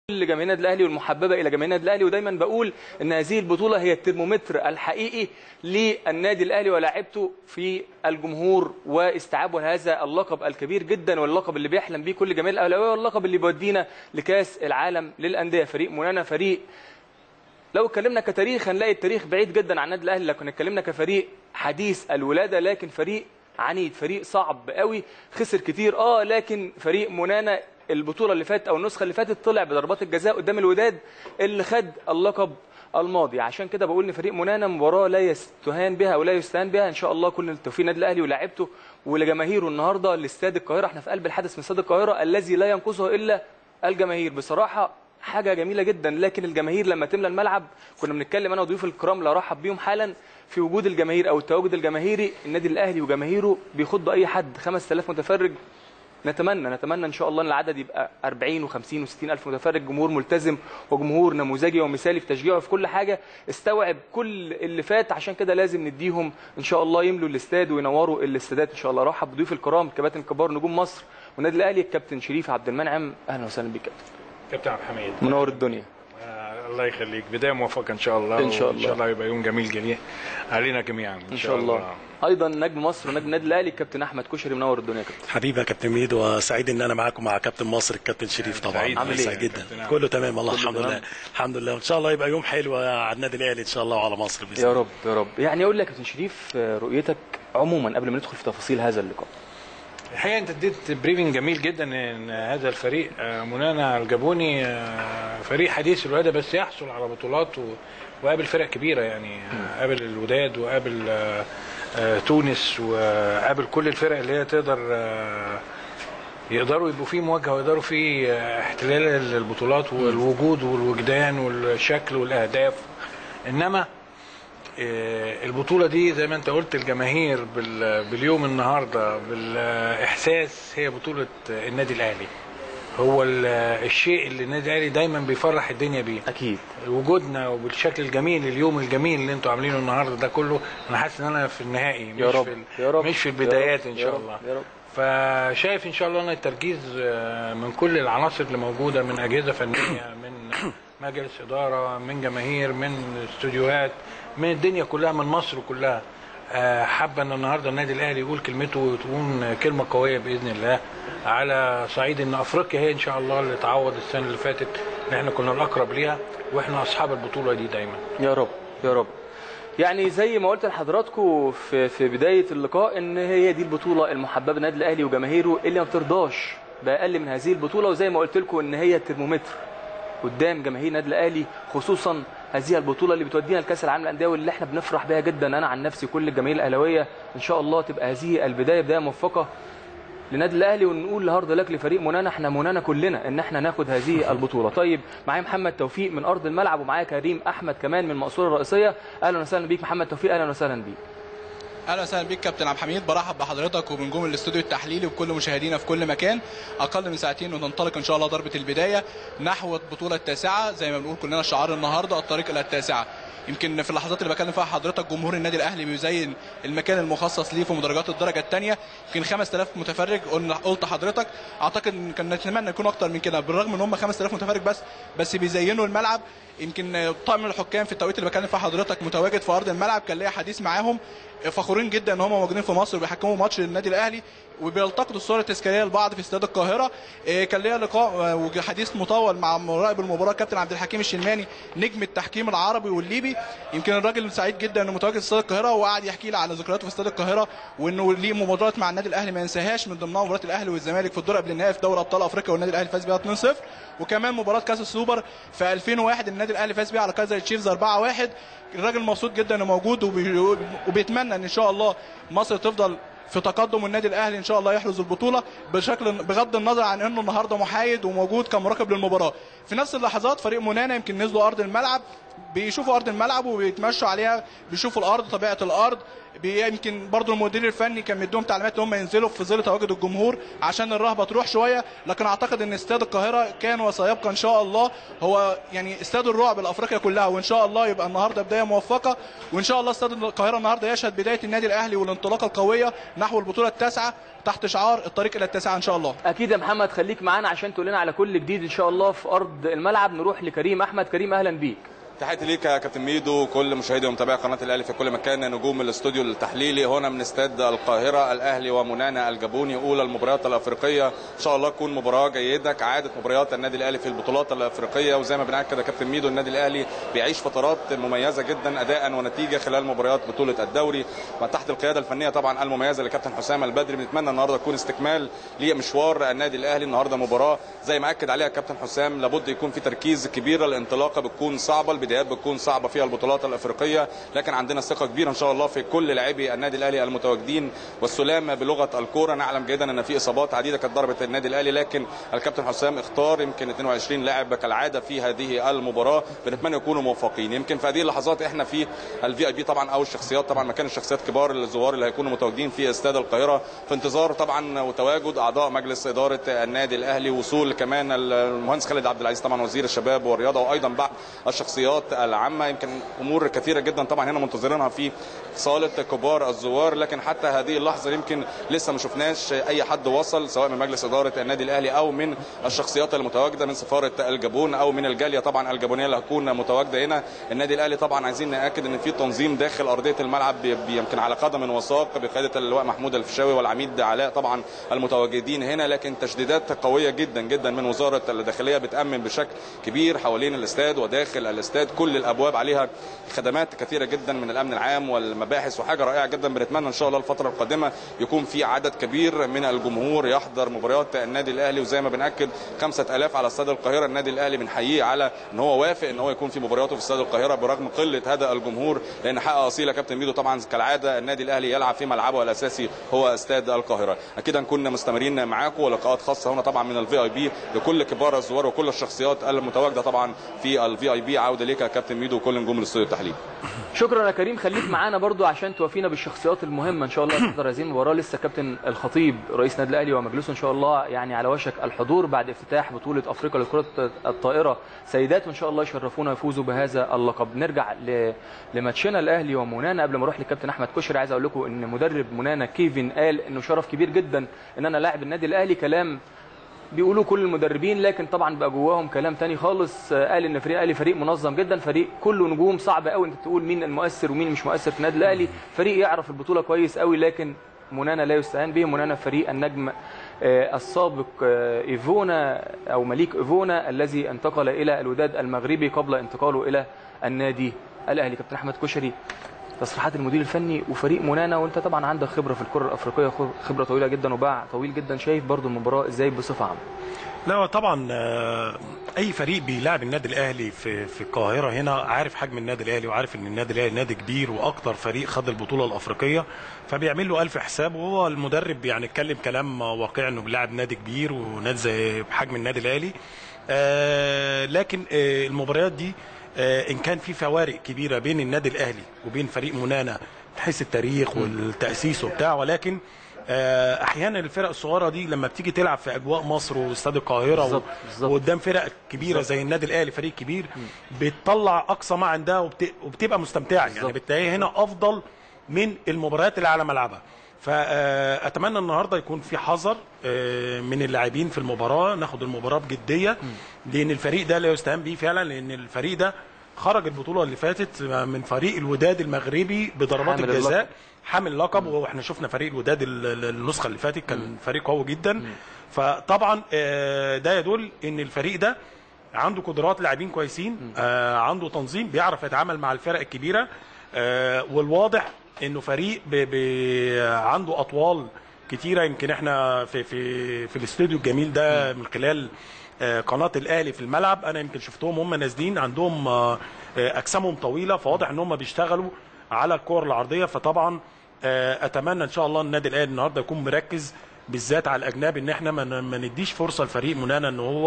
كل جماهير النادي الاهلي والمحببه الى جماهير النادي الاهلي ودايما بقول ان هذه البطوله هي الترمومتر الحقيقي للنادي الاهلي ولاعبته في الجمهور واستيعابه هذا اللقب الكبير جدا واللقب اللي بيحلم بيه كل جماهير الاهلاويه واللقب اللي بيودينا لكاس العالم للانديه فريق منانا فريق لو اتكلمنا كتاريخ هنلاقي التاريخ بعيد جدا عن النادي الاهلي لكن اتكلمنا كفريق حديث الولاده لكن فريق عنيد فريق صعب قوي خسر كتير اه لكن فريق منانا البطوله اللي فاتت او النسخه اللي فاتت طلع بضربات الجزاء قدام الوداد اللي خد اللقب الماضي عشان كده بقول ان فريق منانا مباراه لا يستهان بها ولا يستهان بها ان شاء الله كل التوفيق للنادي الاهلي ولاعيبته ولجماهيره النهارده لاستاد القاهره احنا في قلب الحدث من استاد القاهره الذي لا ينقصه الا الجماهير بصراحه حاجه جميله جدا لكن الجماهير لما تملى الملعب كنا بنتكلم انا وضيوف الكرام اللي ارحب بيهم حالا في وجود الجماهير او التواجد الجماهيري النادي الاهلي وجماهيره بيخضوا اي حد 5000 متفرج نتمنى نتمنى ان شاء الله ان العدد يبقى 40 و50 و60 الف متفرج جمهور ملتزم وجمهور نموذجي ومثالي في تشجيعه في كل حاجه استوعب كل اللي فات عشان كده لازم نديهم ان شاء الله يملوا الاستاد وينوروا الاستادات ان شاء الله رحب بضيوف الكرام الكباتن الكبار نجوم مصر والنادي الاهلي الكابتن شريف عبد المنعم اهلا وسهلا بيك كابتن كابتن عبد الحميد منور الدنيا آه الله يخليك بدايه موفقه ان شاء الله إن شاء ان الله. شاء الله يبقى يوم جميل جميل علينا جميعا ان شاء الله ايضا نجم مصر ونجم النادي الاهلي الكابتن احمد كشري منور الدنيا يا كابتن حبيبي يا كابتن ميد وسعيد ان انا معاكم مع كابتن مصر الكابتن شريف طبعا سعيد. عامل إيه؟ سعيد جدا كابتن أحمد. كله تمام والله كله الحمد تمام؟ لله الحمد لله وان شاء الله يبقى يوم حلو على النادي الاهلي ان شاء الله وعلى مصر باذن يا الله رب يا رب يعني اقول لك يا كابتن شريف آه، رؤيتك عموما قبل ما ندخل في تفاصيل هذا اللقاء الحقيقه انت اديت بريفنج جميل جدا ان هذا الفريق آه، منانا الجابوني آه، فريق حديث الولاده بس يحصل على بطولات و- وقابل فرق كبيره يعني آه، قابل الوداد وقابل آه، آه، تونس وقابل كل الفرق اللي هي تقدر آه، يقدروا يبقوا في مواجهه ويقدروا في آه، احتلال البطولات والوجود والوجدان والشكل والاهداف انما آه، البطولة دي زي ما انت قلت الجماهير بال- باليوم النهاردة بالإحساس هي بطولة النادي الأهلي هو ال- الشيء اللي النادي الأهلي دايما بيفرح الدنيا بيه اكيد وجودنا وبالشكل الجميل اليوم الجميل اللي انتوا عاملينه النهارده ده كله انا حاسس ان انا في النهائي مش يا رب في ال- يا رب مش في يا البدايات رب، ان يا شاء رب، الله يا رب فشايف ان شاء الله ان التركيز آه، من كل العناصر اللي موجوده من اجهزه فنيه من مجلس اداره من جماهير من استوديوهات من الدنيا كلها من مصر كلها آه، حابه ان النهارده النادي الاهلي يقول كلمته وتكون كلمه قويه باذن الله على صعيد ان افريقيا هي ان شاء الله اللي تعوض السنه اللي فاتت ان احنا كنا الاقرب ليها واحنا اصحاب البطوله دي دايما يا رب يا رب يعني زي ما قلت لحضراتكم في في بدايه اللقاء ان هي دي البطوله المحببه للنادي الاهلي وجماهيره اللي ما بترضاش باقل من هذه البطوله وزي ما قلت لكم ان هي الترمومتر قدام جماهير النادي الاهلي خصوصا هذه البطوله اللي بتودينا لكاس العالم للانديه واللي احنا بنفرح بيها جدا انا عن نفسي كل الجماهير الاهلاويه ان شاء الله تبقى هذه البدايه بدايه موفقه للنادي الاهلي ونقول هارد لك لفريق منانا احنا منانا كلنا ان احنا ناخد هذه البطوله طيب معايا محمد توفيق من ارض الملعب ومعايا كريم احمد كمان من المقصوره الرئيسيه اهلا وسهلا بيك محمد توفيق اهلا وسهلا بيك اهلا وسهلا بيك كابتن عبد الحميد برحب بحضرتك وبنجوم الاستوديو التحليلي وكل مشاهدينا في كل مكان اقل من ساعتين وتنطلق ان شاء الله ضربه البدايه نحو البطوله التاسعه زي ما بنقول كلنا شعار النهارده الطريق الى التاسعه يمكن في اللحظات اللي بكلم فيها حضرتك جمهور النادي الاهلي بيزين المكان المخصص ليه في مدرجات الدرجه الثانيه يمكن 5000 متفرج قلنا قلت حضرتك اعتقد ان كان نتمنى يكون اكتر من كده بالرغم ان هم 5000 متفرج بس بس بيزينوا الملعب يمكن طاقم الحكام في التوقيت اللي بكلم فيه حضرتك متواجد في ارض الملعب كان ليا حديث معاهم فخورين جدا ان هم موجودين في مصر وبيحكموا ماتش للنادي الاهلي وبيلتقطوا الصور التذكاريه لبعض في استاد القاهره إيه، كان ليا لقاء آه، وحديث مطول مع مراقب المباراه كابتن عبد الحكيم الشلماني نجم التحكيم العربي والليبي يمكن الراجل سعيد جدا انه متواجد في استاد القاهره وقعد يحكي لي على ذكرياته في استاد القاهره وانه ليه مباريات مع النادي الاهلي ما ينساهاش من ضمنها مباراه الاهلي والزمالك في الدور قبل النهائي في دوري ابطال افريقيا والنادي الاهلي فاز بيها 2-0 وكمان مباراه كاس السوبر في 2001 النادي الاهلي فاز بيها على كايزر تشيفز 4-1 الراجل مبسوط جدا انه موجود وبي- وبيتمنى ان ان شاء الله مصر تفضل في تقدم والنادي الاهلي ان شاء الله يحرز البطوله بشكل بغض النظر عن انه النهارده محايد وموجود كمراقب للمباراه في نفس اللحظات فريق منانا يمكن نزلوا ارض الملعب بيشوفوا ارض الملعب وبيتمشوا عليها بيشوفوا الارض طبيعه الارض بي- يمكن برضو المدير الفني كان مديهم تعليمات ان هم ينزلوا في ظل تواجد الجمهور عشان الرهبه تروح شويه لكن اعتقد ان استاد القاهره كان وسيبقى ان شاء الله هو يعني استاد الرعب لافريقيا كلها وان شاء الله يبقى النهارده بدايه موفقه وان شاء الله استاد القاهره النهارده يشهد بدايه النادي الاهلي والانطلاقه القويه نحو البطوله التاسعه تحت شعار الطريق الى التاسعه ان شاء الله اكيد يا محمد خليك معانا عشان تقول لنا على كل جديد ان شاء الله في ارض الملعب نروح لكريم احمد كريم اهلا بيك تحياتي ليك يا كابتن ميدو وكل مشاهدي ومتابعي قناه الاهلي في كل مكان نجوم الاستوديو التحليلي هنا من استاد القاهره الاهلي ومنانا الجابوني اولى المباريات الافريقيه ان شاء الله تكون مباراه جيده كعاده مباريات النادي الاهلي في البطولات الافريقيه وزي ما بنأكد يا كابتن ميدو النادي الاهلي بيعيش فترات مميزه جدا اداء ونتيجه خلال مباريات بطوله الدوري تحت القياده الفنيه طبعا المميزه لكابتن حسام البدري بنتمنى النهارده تكون استكمال لمشوار النادي الاهلي النهارده مباراه زي ما اكد عليها كابتن حسام لابد يكون في تركيز كبير الانطلاقه بتكون صعبه البدايات بتكون صعبه فيها البطولات الافريقيه لكن عندنا ثقه كبيره ان شاء الله في كل لاعبي النادي الاهلي المتواجدين والسلام بلغه الكوره نعلم جيدا ان في اصابات عديده كانت ضربت النادي الاهلي لكن الكابتن حسام اختار يمكن 22 لاعب كالعاده في هذه المباراه بنتمنى يكونوا موفقين يمكن في هذه اللحظات احنا في الفي اي بي طبعا او الشخصيات طبعا مكان الشخصيات كبار الزوار اللي هيكونوا متواجدين في استاد القاهره في انتظار طبعا وتواجد اعضاء مجلس اداره النادي الاهلي وصول كمان المهندس خالد عبد العزيز طبعا وزير الشباب والرياضه وايضا بعض الشخصيات العامه يمكن امور كثيره جدا طبعا هنا منتظرينها في صاله كبار الزوار لكن حتى هذه اللحظه يمكن لسه ما شفناش اي حد وصل سواء من مجلس اداره النادي الاهلي او من الشخصيات المتواجده من سفاره الجابون او من الجاليه طبعا الجابونيه اللي هتكون متواجده هنا النادي الاهلي طبعا عايزين ناكد ان في تنظيم داخل ارضيه الملعب بي- بي- يمكن على قدم وساق بقياده اللواء محمود الفيشاوي والعميد علاء طبعا المتواجدين هنا لكن تشديدات قويه جدا جدا من وزاره الداخليه بتامن بشكل كبير حوالين الاستاد وداخل الاستاد كل الابواب عليها خدمات كثيره جدا من الامن العام والمباحث وحاجه رائعه جدا بنتمنى ان شاء الله الفتره القادمه يكون في عدد كبير من الجمهور يحضر مباريات النادي الاهلي وزي ما بناكد 5000 على استاد القاهره النادي الاهلي بنحييه على ان هو وافق ان هو يكون في مبارياته في استاد القاهره برغم قله هذا الجمهور لان حق اصيل يا كابتن ميدو طبعا كالعاده النادي الاهلي يلعب في ملعبه الاساسي هو استاد القاهره اكيد هنكون مستمرين معاكم ولقاءات خاصه هنا طبعا من الفي اي بي لكل كبار الزوار وكل الشخصيات المتواجده طبعا في الفي اي بي عوده ليك يا كابتن ميدو وكل نجوم الاستوديو التحليلي شكرا يا كريم خليك معانا برضو عشان توافينا بالشخصيات المهمه ان شاء الله تحضر هذه المباراه لسه كابتن الخطيب رئيس النادي الاهلي ومجلسه ان شاء الله يعني على وشك الحضور بعد افتتاح بطوله افريقيا لكره الطائره سيدات وان شاء الله يشرفونا ويفوزوا بهذا اللقب نرجع ل... لماتشنا الاهلي ومونانا قبل ما اروح للكابتن احمد كشري عايز اقول لكم ان مدرب مونانا كيفن قال انه شرف كبير جدا ان انا لاعب النادي الاهلي كلام بيقولوا كل المدربين لكن طبعا بقى جواهم كلام تاني خالص آه، قال ان فريق الاهلي فريق منظم جدا فريق كله نجوم صعب قوي انت تقول مين المؤثر ومين مش مؤثر في النادي الاهلي فريق يعرف البطوله كويس قوي لكن منانا لا يستهان به منانا فريق النجم آه، السابق آه، ايفونا او مليك ايفونا الذي انتقل الى الوداد المغربي قبل انتقاله الى النادي الاهلي كابتن احمد كشري تصريحات المدير الفني وفريق منانا وانت طبعا عندك خبره في الكره الافريقيه خبره طويله جدا وباع طويل جدا شايف برضو المباراه ازاي بصفه عامه لا طبعا آه، اي فريق بيلعب النادي الاهلي في في القاهره هنا عارف حجم النادي الاهلي وعارف ان النادي الاهلي نادي كبير واكتر فريق خد البطوله الافريقيه فبيعمل له الف حساب وهو المدرب يعني اتكلم كلام واقعي انه بيلعب نادي كبير ونادي زي بحجم النادي الاهلي آه، لكن آه، المباريات دي آه، ان كان في فوارق كبيره بين النادي الاهلي وبين فريق منانا من حيث التاريخ والتاسيس وبتاع ولكن آه، احيانا الفرق الصغيره دي لما بتيجي تلعب في اجواء مصر واستاد القاهره بالظبط، و- بالظبط. وقدام فرق كبيره زي النادي الاهلي فريق كبير بتطلع اقصى ما عندها وبت... وبتبقى مستمتعه يعني بالظبط. بتلاقيها هنا افضل من المباريات اللي على ملعبها فاتمنى النهارده يكون في حذر آه، من اللاعبين في المباراه ناخد المباراه بجديه لان الفريق ده لا يستهان به فعلا لان الفريق ده خرج البطوله اللي فاتت من فريق الوداد المغربي بضربات حامل الجزاء اللقب. حامل اللقب واحنا شفنا فريق الوداد ال- ال- النسخه اللي فاتت كان فريق قوي جدا فطبعا آه، ده يدل ان الفريق ده عنده قدرات لاعبين كويسين آه، عنده تنظيم بيعرف يتعامل مع الفرق الكبيره آه، والواضح انه فريق ب ب عنده اطوال كتيره يمكن احنا في في في الاستوديو الجميل ده من خلال آه، قناه الاهلي في الملعب انا يمكن شفتهم هم نازلين عندهم آه، آه، اجسامهم طويله فواضح ان هم بيشتغلوا على الكور العرضيه فطبعا آه، اتمنى ان شاء الله النادي الاهلي النهارده يكون مركز بالذات على الاجنبي ان احنا ما ن- ما نديش فرصه لفريق منانا ان هو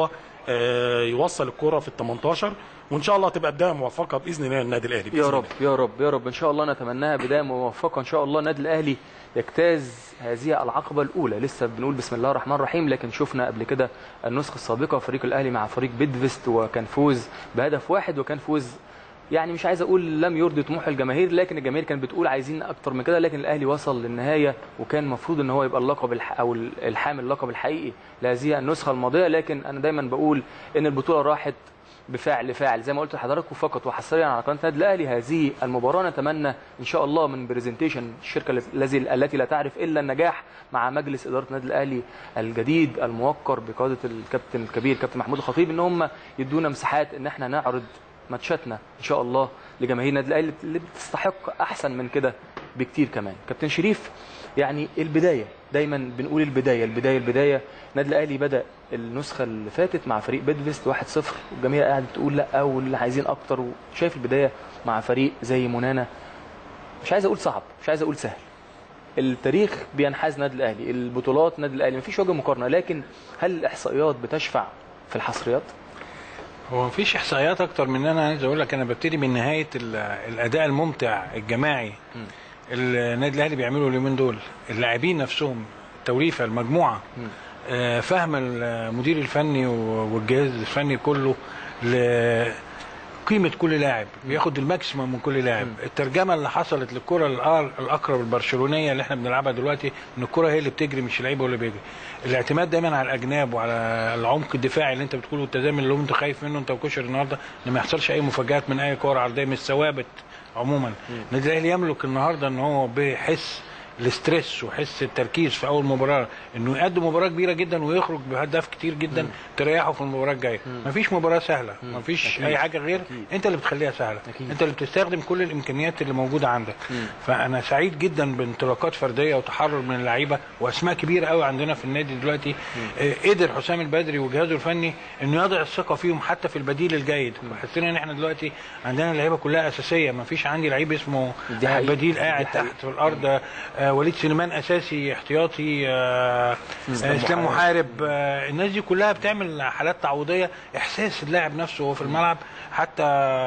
آه، يوصل الكره في ال 18 وان شاء الله تبقى بدايه موفقه باذن الله للنادي الاهلي بإذن يا رب الله. يا رب يا رب ان شاء الله نتمناها بدايه موفقه ان شاء الله النادي الاهلي يجتاز هذه العقبه الاولى لسه بنقول بسم الله الرحمن الرحيم لكن شفنا قبل كده النسخه السابقه فريق الاهلي مع فريق بيدفست وكان فوز بهدف واحد وكان فوز يعني مش عايز اقول لم يرضي طموح الجماهير لكن الجماهير كانت بتقول عايزين اكتر من كده لكن الاهلي وصل للنهايه وكان المفروض ان هو يبقى اللقب الح... او الحامل اللقب الحقيقي لهذه النسخه الماضيه لكن انا دايما بقول ان البطوله راحت بفعل فاعل زي ما قلت لحضراتكم فقط وحصريا على قناه النادي الاهلي هذه المباراه نتمنى ان شاء الله من برزنتيشن الشركه الذي التي لا تعرف الا النجاح مع مجلس اداره النادي الاهلي الجديد الموقر بقياده الكابتن الكبير كابتن محمود الخطيب ان هم يدونا مساحات ان احنا نعرض ماتشاتنا ان شاء الله لجماهير النادي الاهلي اللي بتستحق احسن من كده بكتير كمان كابتن شريف يعني البدايه دايما بنقول البدايه البدايه البدايه النادي الاهلي بدا النسخه اللي فاتت مع فريق بيدفست 1-0 والجماهير قاعده تقول لا واللي عايزين اكتر وشايف البدايه مع فريق زي منانا مش عايز اقول صعب مش عايز اقول سهل التاريخ بينحاز النادي الاهلي البطولات النادي الاهلي مفيش وجه مقارنه لكن هل الاحصائيات بتشفع في الحصريات هو مفيش احصائيات اكتر من ان انا عايز اقول لك انا ببتدي من نهايه ال- الاداء الممتع الجماعي النادي الاهلي بيعمله اليومين دول اللاعبين نفسهم التوليفه المجموعه آه، فهم المدير الفني و- والجهاز الفني كله لقيمه كل لاعب بياخد الماكسيمم من كل لاعب الترجمه اللي حصلت للكره الأر- الاقرب البرشلونيه اللي احنا بنلعبها دلوقتي ان الكره هي اللي بتجري مش اللعيب هو اللي بيجري الاعتماد دايما على الاجناب وعلى العمق الدفاعي اللي انت بتقوله والتزامن اللي انت خايف منه انت وكشر النهارده ان ما يحصلش اي مفاجات من اي كره عرضيه مش ثوابت عموما النادي الاهلي يملك النهارده ان هو بيحس الاسترس وحس التركيز في اول مباراه انه يقدم مباراه كبيره جدا ويخرج بهدف كتير جدا تريحه في المباراه الجايه مفيش مباراه سهله مفيش اي حاجه غير انت اللي بتخليها سهله أكيد. انت اللي بتستخدم كل الامكانيات اللي موجوده عندك فانا سعيد جدا بانطلاقات فرديه وتحرر من اللعيبه واسماء كبيره قوي عندنا في النادي دلوقتي آه، قدر حسام البدري وجهازه الفني انه يضع الثقه فيهم حتى في البديل الجيد وحسينا ان احنا دلوقتي عندنا اللعيبه كلها اساسيه ما فيش عندي لعيب اسمه دي حقيقة. بديل قاعد دي حقيقة. تحت في الارض آه، وليد سليمان اساسي احتياطي آه، آه، اسلام محارب آه، الناس دي كلها بتعمل حالات تعويضيه احساس اللاعب نفسه وهو في الملعب حتى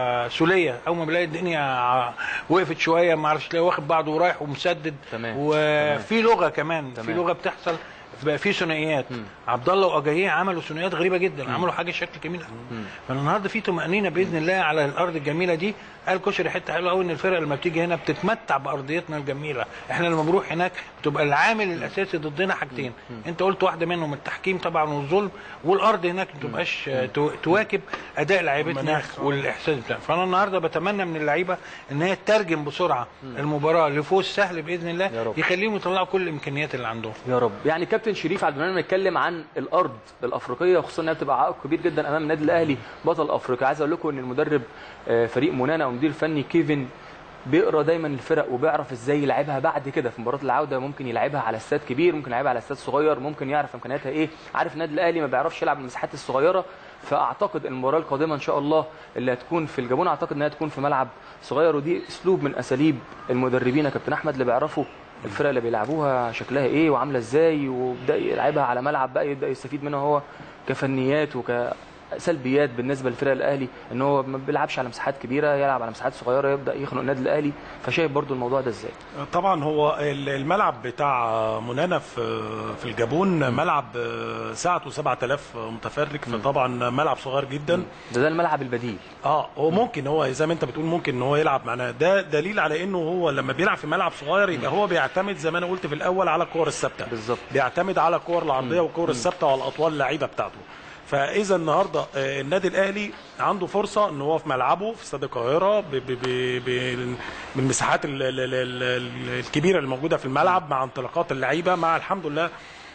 سوليه اول ما بيلاقي الدنيا ع- وقفت شويه ما اعرفش تلاقيه واخد بعضه ورايح ومسدد تمام. وفي لغه كمان في تمام. لغه بتحصل بقى في ثنائيات عبد الله واجاييه عملوا ثنائيات غريبه جدا عملوا حاجه شكل جميل قوي فالنهارده في طمانينه باذن الله على الارض الجميله دي قال كشري حته حلوه قوي ان الفرق لما بتيجي هنا بتتمتع بارضيتنا الجميله احنا لما بنروح هناك بتبقى العامل الاساسي ضدنا حاجتين انت قلت واحده منهم التحكيم طبعا والظلم والارض هناك ما تبقاش آه، تو- تواكب اداء لعيبتنا المناخ. والاحساس بتاعها فانا النهارده بتمنى من اللعيبه ان هي تترجم بسرعه المباراه لفوز سهل باذن يا الله رب. يخليهم يطلعوا كل الامكانيات اللي عندهم يا رب يعني كابتن شريف عبد المنعم نتكلم عن الارض الافريقيه خصوصا انها بتبقى عائق كبير جدا امام النادي الاهلي بطل افريقيا عايز اقول لكم ان المدرب آه، فريق منانا ومدير الفني كيفن بيقرا دايما الفرق وبيعرف ازاي يلعبها بعد كده في مباراه العوده ممكن يلعبها على استاد كبير ممكن يلعبها على استاد صغير ممكن يعرف امكانياتها ايه عارف النادي الاهلي ما بيعرفش يلعب المساحات الصغيره فاعتقد المباراه القادمه ان شاء الله اللي هتكون في الجابون اعتقد انها تكون في ملعب صغير ودي اسلوب من اساليب المدربين يا كابتن احمد اللي بيعرفوا الفرق اللي بيلعبوها شكلها ايه وعامله ازاي وبدا يلعبها على ملعب بقى يبدا يستفيد منها هو كفنيات وكسلبيات بالنسبه للفرق الاهلي ان هو ما بيلعبش على مساحات كبيره يلعب على مساحات صغيره يبدا يخنق النادي الاهلي فشايف برضو الموضوع ده ازاي طبعا هو ال- الملعب بتاع منانا في في الجابون ملعب سعته 7000 متفرج فطبعا ملعب صغير جدا ده ده الملعب البديل اه هو ممكن هو زي ما انت بتقول ممكن ان هو يلعب معنا ده دليل على انه هو لما بيلعب في ملعب صغير يبقى هو بيعتمد زي ما انا قلت في الاول على الكور الثابته بالظبط. بيعتمد على الكور العرضيه والكور الثابته وعلى الاطوال اللعيبه بتاعته فاذا النهارده آه، النادي الاهلي عنده فرصه ان هو في ملعبه في استاد القاهره ب- ب- ب- ب- بالمساحات ال- ال- ال- ال- الكبيره اللي موجوده في الملعب مع انطلاقات اللعيبه مع الحمد لله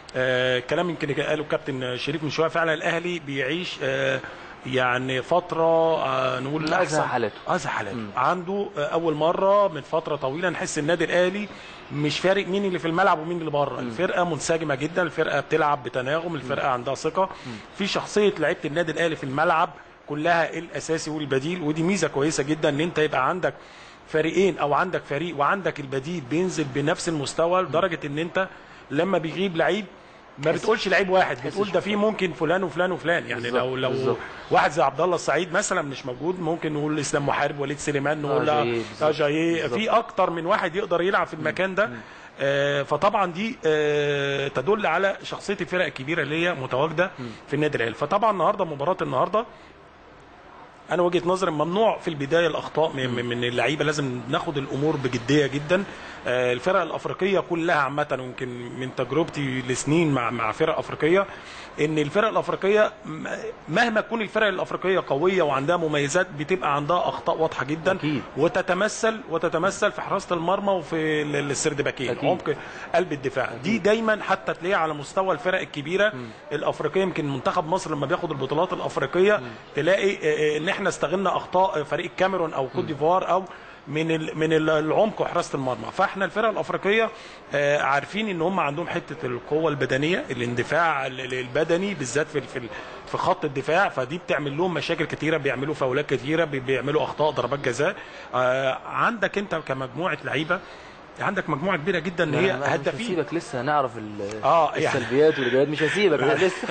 آه، كلام يمكن قاله الكابتن شريف من شويه فعلا الاهلي بيعيش آه، يعني فتره آه، نقول أزهى احسن حالاته. ازهى حالاته عنده آه، اول مره من فتره طويله نحس النادي الاهلي مش فارق مين اللي في الملعب ومين اللي بره الفرقه منسجمه جدا الفرقه بتلعب بتناغم الفرقه عندها ثقه في شخصيه لعيبه النادي الاهلي في الملعب كلها الاساسي والبديل ودي ميزه كويسه جدا ان انت يبقى عندك فريقين او عندك فريق وعندك البديل بينزل بنفس المستوى لدرجه ان انت لما بيغيب لعيب ما بتقولش لعيب واحد بتقول ده في ممكن فلان وفلان وفلان يعني بالظبط، لو لو بالظبط. واحد زي عبد الله السعيد مثلا مش موجود ممكن نقول اسلام محارب وليد سليمان نقول لا جاييه بالظبط. جاييه بالظبط. في اكتر من واحد يقدر يلعب في المكان ده آه، فطبعا دي آه، تدل على شخصيه الفرق الكبيره اللي هي متواجده في النادي الاهلي فطبعا النهارده مباراه النهارده انا وجهه نظري ممنوع في البدايه الاخطاء من, من- من اللعيبه لازم ناخد الامور بجديه جدا آه، الفرق الافريقيه كلها عامه ويمكن من تجربتي لسنين مع مع فرق افريقيه ان الفرق الافريقيه م- مهما تكون الفرق الافريقيه قويه وعندها مميزات بتبقى عندها اخطاء واضحه جدا أكيد. وتتمثل وتتمثل في حراسه المرمى وفي ال- السردباكين أكيد. عمق قلب الدفاع دي دايما حتى تلاقيها على مستوى الفرق الكبيره الافريقيه يمكن منتخب مصر لما بياخد البطولات الافريقيه تلاقي آه، آه، ان احنا استغلنا اخطاء فريق الكاميرون او كوت ديفوار او من ال- من ال- العمق وحراسه المرمى فاحنا الفرق الافريقيه آه، عارفين ان هم عندهم حته القوه البدنيه الاندفاع ال- ال- البدني بالذات في في في خط الدفاع فدي بتعمل لهم مشاكل كتيره بيعملوا فاولات كتيره بي- بيعملوا اخطاء ضربات جزاء آه، عندك انت كمجموعه لعيبه عندك مجموعه كبيره جدا ان هي أنا مش هدافين هسيبك لسه هنعرف ال- آه، يعني. السلبيات والايجابيات مش هسيبك احنا لسه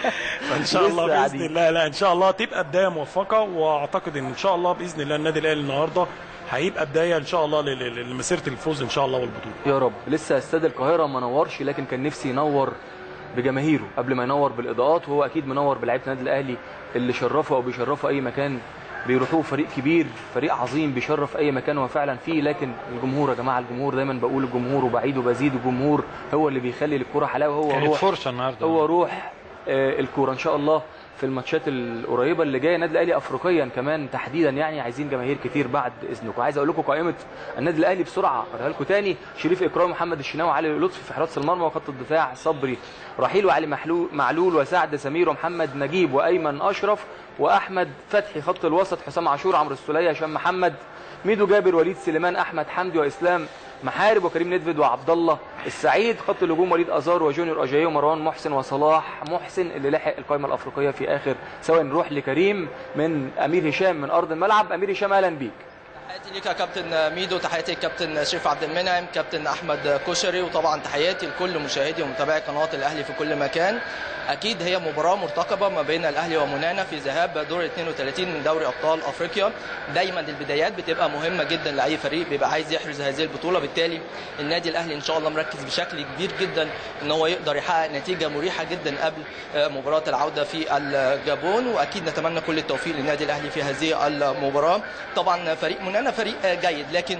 ان شاء الله لسه باذن قاعدين. الله لا ان شاء الله تبقى بدايه موفقه واعتقد ان ان شاء الله باذن الله النادي الاهلي النهارده هيبقى بدايه ان شاء الله ل- ل- لمسيره الفوز ان شاء الله والبطوله يا رب لسه استاد القاهره ما نورش لكن كان نفسي ينور بجماهيره قبل ما ينور بالاضاءات وهو اكيد منور بلعيبه النادي الاهلي اللي شرفوا او بيشرفوا اي مكان بيروحوه فريق كبير فريق عظيم بيشرف اي مكان هو فعلا فيه لكن الجمهور يا جماعه الجمهور دايما بقول الجمهور وبعيد وبزيد الجمهور هو اللي بيخلي الكره حلاوه هو كانت روح فرصه النهارده هو روح آه، الكوره ان شاء الله في الماتشات القريبه اللي جايه النادي الاهلي افريقيا كمان تحديدا يعني عايزين جماهير كتير بعد اذنكم عايز اقول لكم قائمه النادي الاهلي بسرعه اقولها لكم تاني شريف اكرام محمد الشناوي علي لطفي في حراسه المرمى وخط الدفاع صبري رحيل وعلي محلول معلول وسعد سمير ومحمد نجيب وايمن اشرف واحمد فتحي خط الوسط حسام عاشور عمرو السوليه هشام محمد ميدو جابر وليد سليمان احمد حمدي واسلام محارب وكريم ندفد وعبد الله السعيد خط الهجوم وليد ازار وجونيور اجاي ومروان محسن وصلاح محسن اللي لحق القائمه الافريقيه في اخر سواء نروح لكريم من امير هشام من ارض الملعب امير هشام اهلا بيك تحياتي ليك يا كابتن ميدو تحياتي للكابتن شريف عبد المنعم كابتن احمد كشري وطبعا تحياتي لكل مشاهدي ومتابعي قناه الاهلي في كل مكان اكيد هي مباراه مرتقبه ما بين الاهلي ومنانا في ذهاب دور 32 من دوري ابطال افريقيا دايما البدايات بتبقى مهمه جدا لاي فريق بيبقى عايز يحرز هذه البطوله بالتالي النادي الاهلي ان شاء الله مركز بشكل كبير جدا ان هو يقدر يحقق نتيجه مريحه جدا قبل آه، مباراه العوده في الجابون واكيد نتمنى كل التوفيق للنادي الاهلي في هذه المباراه طبعا فريق منانا فريق آه، جيد لكن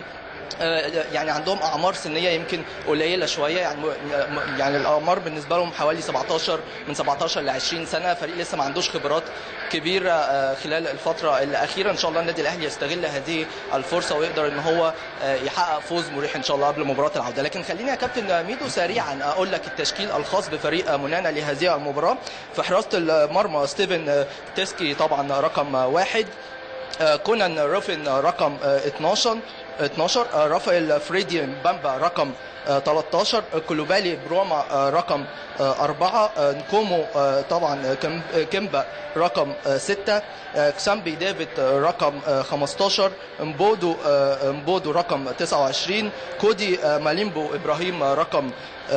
آه، يعني عندهم اعمار سنيه يمكن قليله شويه يعني م- يعني الاعمار بالنسبه لهم حوالي 17 من 17 ل 20 سنه فريق لسه ما عندوش خبرات كبيره آه، خلال الفتره الاخيره ان شاء الله النادي الاهلي يستغل هذه الفرصه ويقدر ان هو آه، يحقق فوز مريح ان شاء الله قبل مباراه العوده لكن خليني يا كابتن ميدو سريعا اقول لك التشكيل الخاص بفريق منانا لهذه المباراه في حراسه المرمى ستيفن آه، تيسكي طبعا رقم واحد آه، كونان روفن آه، رقم آه، 12 12 آه، رافائيل فريدي بامبا رقم آه، 13 آه، كولوبالي بروما آه، رقم 4 نكومو آه، طبعا آه، كم- آه، كيمبا رقم 6 كسامبي ديفيد آه، رقم آه، 15 مبودو آه، مبودو رقم 29 كودي آه، ماليمبو ابراهيم آه، رقم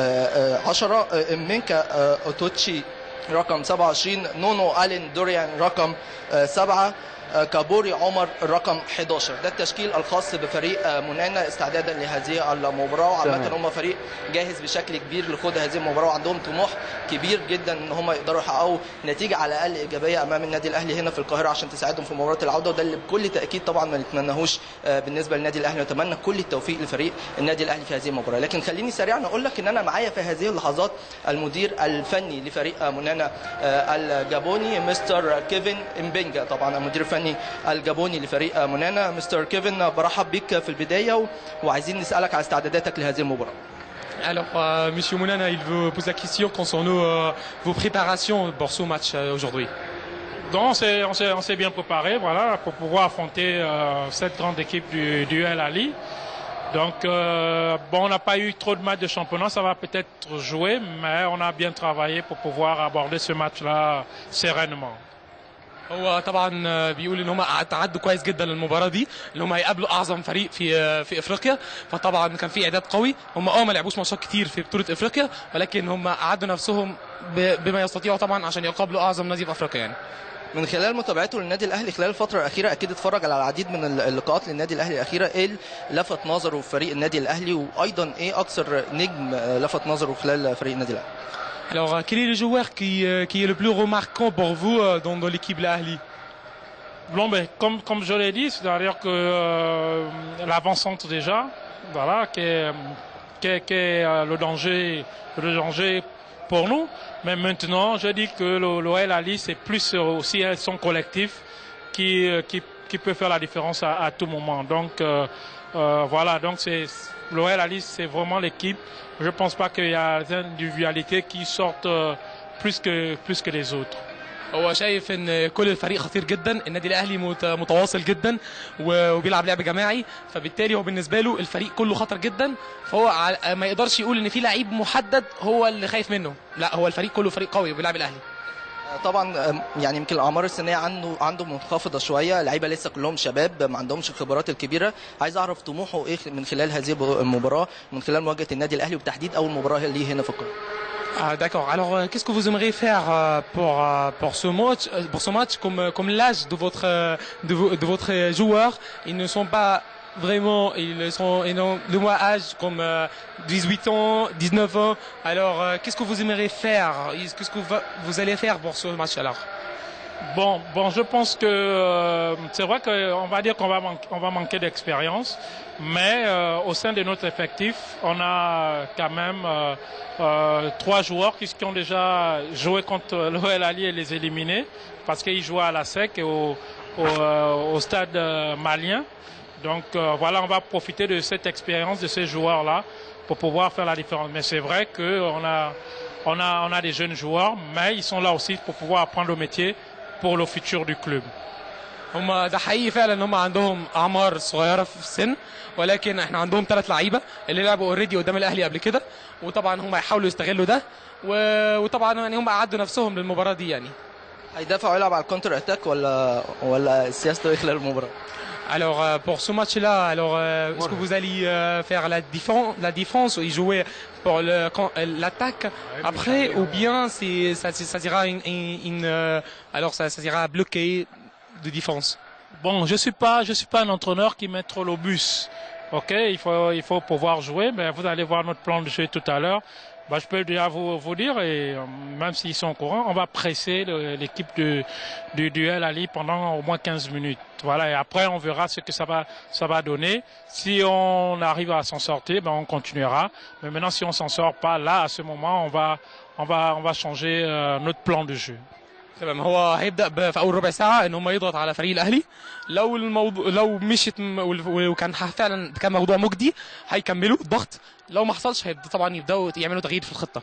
10 مينكا آه، اوتوتشي رقم 27 نونو الين دوريان رقم 7 كابوري عمر رقم 11 ده التشكيل الخاص بفريق آه، منانا استعدادا لهذه المباراه وعامه تمام. هم فريق جاهز بشكل كبير لخوض هذه المباراه وعندهم طموح كبير جدا ان هم يقدروا يحققوا نتيجه على الاقل ايجابيه امام النادي الاهلي هنا في القاهره عشان تساعدهم في مباراه العوده وده اللي بكل تاكيد طبعا ما نتمناهوش آه، بالنسبه للنادي الاهلي نتمنى كل التوفيق لفريق النادي الاهلي في هذه المباراه لكن خليني سريعا اقول لك ان انا معايا في هذه اللحظات المدير الفني لفريق آه، منانا آه، الجابوني مستر كيفن امبينجا طبعا المدير الفني الجابوني لفريق آه، منانا مستر كيفن برحب بيك في البدايه و- وعايزين نسالك على استعداداتك لهذه المباراه Alors, euh, Monsieur Mounana, il veut poser la question concernant euh, vos préparations pour ce match euh, aujourd'hui. Donc on s'est, on s'est- on s'est bien préparé voilà, pour pouvoir affronter euh, cette grande équipe du, du El Ali. Donc euh, bon, on n'a pas eu trop de matchs de championnat, ça va peut-être jouer, mais on a bien travaillé pour pouvoir aborder ce match-là sereinement. هو طبعا آه، بيقول ان هم تعدوا كويس جدا للمباراه دي ان هم هيقابلوا اعظم فريق في آه، في افريقيا فطبعا كان في اعداد قوي هم اه ما لعبوش ماتشات كتير في بطوله افريقيا ولكن هم اعدوا نفسهم ب- بما يستطيعوا طبعا عشان يقابلوا اعظم نادي في افريقيا يعني من خلال متابعته للنادي الاهلي خلال الفتره الاخيره اكيد اتفرج على العديد من اللقاءات للنادي الاهلي الاخيره ايه اللي لفت نظره في فريق النادي الاهلي وايضا ايه اكثر نجم آه، لفت نظره خلال فريق النادي الاهلي Alors, euh, quel est le joueur qui, euh, qui est le plus remarquant pour vous euh, dans, dans l'équipe Lahli Bon, ben, comme, comme je l'ai dit, c'est-à-dire que euh, l'avancante déjà, voilà, qui est, qui est- qui est, euh, le danger, le danger pour nous. Mais maintenant, je dis que le- l'OL Ali, c'est plus aussi euh, son collectif qui, euh, qui, qui peut faire la différence à, à tout moment. Donc, euh, euh, voilà, donc c'est l'OL Ali, c'est vraiment l'équipe. Je pense pas qu'il y a des individualités qui sortent euh, plus que, plus que les autres. هو شايف ان كل الفريق خطير جدا النادي الاهلي مت- متواصل جدا و- وبيلعب لعب جماعي فبالتالي هو بالنسبه له الفريق كله خطر جدا فهو ع- ما يقدرش يقول ان في لعيب محدد هو اللي خايف منه لا هو الفريق كله فريق قوي وبيلعب الاهلي طبعا آم، يعني يمكن الاعمار السنيه عنده عنده منخفضه شويه اللعيبه لسه كلهم شباب ما عندهمش الخبرات الكبيره عايز اعرف طموحه ايه من خلال هذه المباراه من خلال مواجهه النادي الاهلي وبتحديد اول مباراه ليه هنا في القاهره Ah, D'accord. Alors, euh, qu'est-ce que vous aimeriez faire euh, pour euh, pour ce match, euh, pour ce match, comme euh, comme l'âge de votre euh, de, vo- de votre joueur, ils ne sont pas vraiment, ils sont ils ont de moins âge comme euh, 18 ans, 19 ans. Alors, euh, qu'est-ce que vous aimeriez faire Qu'est-ce que vous, vous allez faire pour ce match alors Bon, bon, je pense que euh, c'est vrai qu'on va dire qu'on va, manquer- on va manquer d'expérience, mais euh, au sein de notre effectif, on a quand même euh, euh, trois joueurs qui, qui ont déjà joué contre l'OL Ali et les éliminer, parce qu'ils jouaient à la SEC et au, au, euh, au stade euh, malien. Donc euh, voilà, on va profiter de cette expérience de ces joueurs-là pour pouvoir faire la différence. Mais c'est vrai qu'on a, on a, on a des jeunes joueurs, mais ils sont là aussi pour pouvoir apprendre le métier pour le futur du club. هم ده حقيقي فعلا ان هم عندهم اعمار صغيره في السن ولكن احنا عندهم ثلاث لعيبه اللي لعبوا اوريدي قدام الاهلي قبل كده وطبعا هم هيحاولوا يستغلوا ده و- وطبعا يعني هم اعدوا نفسهم للمباراه دي يعني هيدافع ويلعب على الكونتر اتاك ولا ولا سياسته ايه خلال المباراه Alors euh, pour ce match-là, alors euh, est-ce que vous allez euh, faire la défense, la défense et jouer pour le- quand- euh, l'attaque après, ou bien c'est ça, ça ira une, une- une, euh, alors ça, ça ira bloquer de défense. Bon, je suis pas, je suis pas un entraîneur qui met trop le bus. Ok, il faut, il faut pouvoir jouer. Mais vous allez voir notre plan de jeu tout à l'heure. Bah, je peux déjà vous, vous dire, et euh, même s'ils sont au courant, on va presser le- l'équipe de, du duel Ali pendant au moins 15 minutes. Voilà, et après on verra ce que ça va, ça va donner. Si on arrive à s'en sortir, ben on continuera. Mais maintenant, si on s'en sort pas, là, à ce moment, on va, on va, on va changer euh, notre plan de jeu. تمام هو هيبدا ب- في اول ربع ساعه ان هم يضغط على فريق الاهلي لو الموضوع لو مشيت م- وال- وكان ح- فعلا كان موضوع مجدي هيكملوا ضغط لو ما حصلش هيبدا طبعا يبداوا يعملوا تغيير في الخطه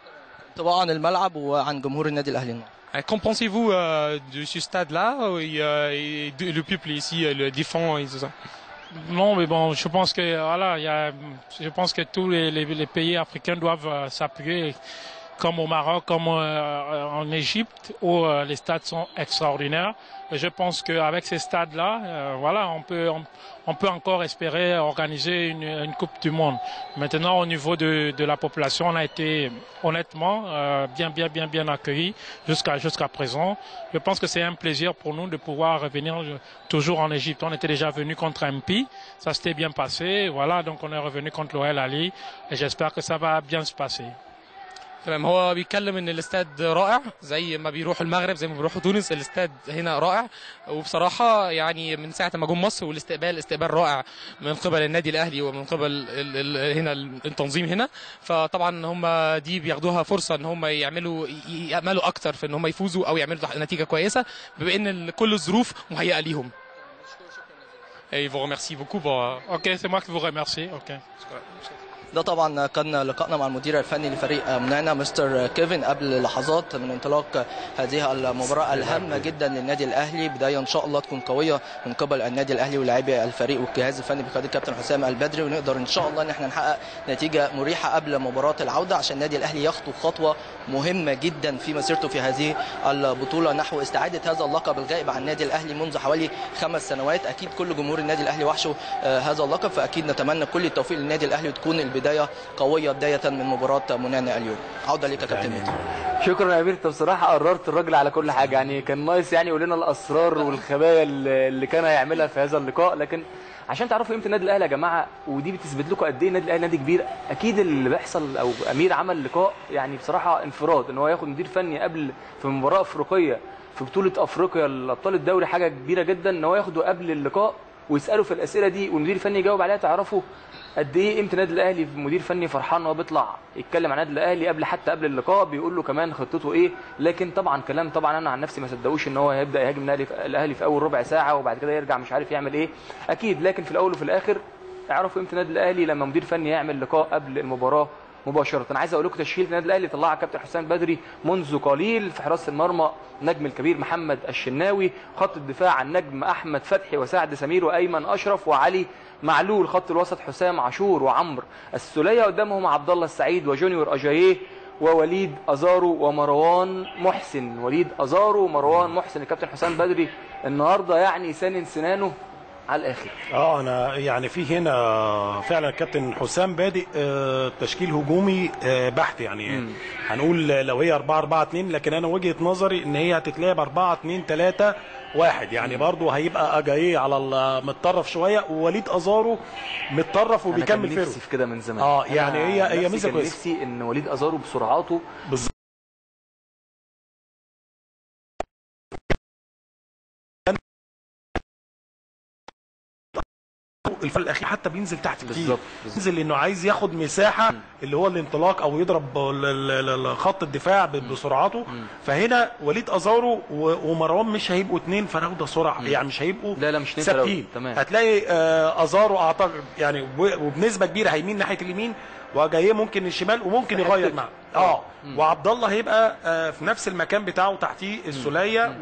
طبعا عن الملعب وعن جمهور النادي الاهلي النهارده Euh, Qu'en pensez-vous euh, de ce stade-là et, euh, et de- le peuple ici euh, le défend et tout ça Non, mais bon, je pense que voilà, il y a, je pense que tous les, les- les pays africains doivent euh, s'appuyer, comme au Maroc, comme euh, en Égypte, où euh, les stades sont extraordinaires. Et je pense qu'avec ces stades-là, euh, voilà, on peut, on, on peut encore espérer organiser une, une Coupe du Monde. Maintenant, au niveau de, de la population, on a été honnêtement euh, bien, bien, bien, bien accueillis jusqu'à jusqu'à présent. Je pense que c'est un plaisir pour nous de pouvoir revenir euh, toujours en Égypte. On était déjà venu contre MP, ça s'était bien passé. Voilà, donc on est revenu contre l'OL Ali et j'espère que ça va bien se passer. تمام هو بيتكلم ان الاستاد رائع زي ما بيروحوا المغرب زي ما بيروحوا تونس الاستاد هنا رائع وبصراحه يعني من ساعه ما جم مصر والاستقبال استقبال رائع من قبل النادي الاهلي ومن قبل ال ال هنا التنظيم هنا فطبعا هم دي بياخدوها فرصه ان هم يعملوا ياملوا اكتر في ان هم يفوزوا او يعملوا نتيجه كويسه بما ان ال- كل الظروف مهيئه ليهم Et vous remercie beaucoup pour, Ok, c'est moi qui vous remercie. Ok. ده طبعا كان لقائنا مع المدير الفني لفريق منانا مستر كيفن قبل لحظات من انطلاق هذه المباراه الهامه جدا للنادي الاهلي بدايه ان شاء الله تكون قويه من قبل النادي الاهلي ولاعبي الفريق والجهاز الفني بقياده الكابتن حسام البدري ونقدر ان شاء الله ان احنا نحقق نتيجه مريحه قبل مباراه العوده عشان النادي الاهلي يخطو خطوه مهمه جدا في مسيرته في هذه البطوله نحو استعاده هذا اللقب الغائب عن النادي الاهلي منذ حوالي خمس سنوات اكيد كل جمهور النادي الاهلي وحشه آه، هذا اللقب فاكيد نتمنى كل التوفيق للنادي الاهلي وتكون البدايه قويه بدايه من مباراه منانا اليوم عوده لك يا كابتن ميدو شكرا يا امير انت بصراحه قررت الراجل على كل حاجه يعني كان ناقص يعني يقول لنا الاسرار والخبايا اللي اللي كان هيعملها في هذا اللقاء لكن عشان تعرفوا قيمه النادي الاهلي يا جماعه ودي بتثبت لكم قد ايه النادي الاهلي نادي كبير اكيد اللي بيحصل او امير عمل لقاء يعني بصراحه انفراد ان هو ياخد مدير فني قبل في مباراه افريقيه في بطوله افريقيا الابطال الدوري حاجه كبيره جدا ان هو ياخده قبل اللقاء ويساله في الاسئله دي والمدير الفني يجاوب عليها تعرفوا قد ايه قيمه النادي الاهلي مدير فني فرحان ان هو بيطلع يتكلم عن النادي الاهلي قبل حتى قبل اللقاء بيقول له كمان خطته ايه لكن طبعا كلام طبعا انا عن نفسي ما صدقوش ان هو هيبدا يهاجم الاهلي في, الأهلي في اول ربع ساعه وبعد كده يرجع مش عارف يعمل ايه اكيد لكن في الاول وفي الاخر اعرفوا قيمه النادي الاهلي لما مدير فني يعمل لقاء قبل المباراه مباشره انا عايز اقول لكم تشكيله النادي الاهلي طلعها كابتن حسام بدري منذ قليل في حراسه المرمى نجم الكبير محمد الشناوي خط الدفاع النجم احمد فتحي وسعد سمير وايمن اشرف وعلي معلول خط الوسط حسام عاشور وعمرو السوليه قدامهم عبد الله السعيد وجونيور اجاييه ووليد ازارو ومروان محسن وليد ازارو ومروان محسن الكابتن حسام بدري النهارده يعني سنن سنانه على الاخر اه انا يعني في هنا فعلا كابتن حسام بادئ آه، تشكيل هجومي آه، بحت يعني هنقول لو هي 4 4 2 لكن انا وجهه نظري ان هي هتتلعب 4 2 3 واحد يعني برضه هيبقى اجاييه على المتطرف شويه ووليد ازارو متطرف انا وبيكمل كان فيرو نفسي في كده من زمان اه يعني أنا هي هي نفسي ميزه كان كويسه نفسي ان وليد ازارو بسرعاته بالظبط الفرق الاخير حتى بينزل تحت كتير بالظبط، بالظبط. بينزل لانه عايز ياخد مساحه اللي هو الانطلاق او يضرب ال- ال- ال- خط الدفاع ب- بسرعته فهنا وليد ازارو و- ومروان مش هيبقوا اتنين فراوده سرعه يعني مش هيبقوا لا، لا، مش اتنين ثابتين فراودة، تمام. هتلاقي آه، ازارو اعتقد يعني و- وبنسبه كبيره هيمين ناحيه اليمين وجايه ممكن الشمال وممكن في يغير حتة- معاه اه وعبد الله هيبقى آه، في نفس المكان بتاعه تحتيه السوليه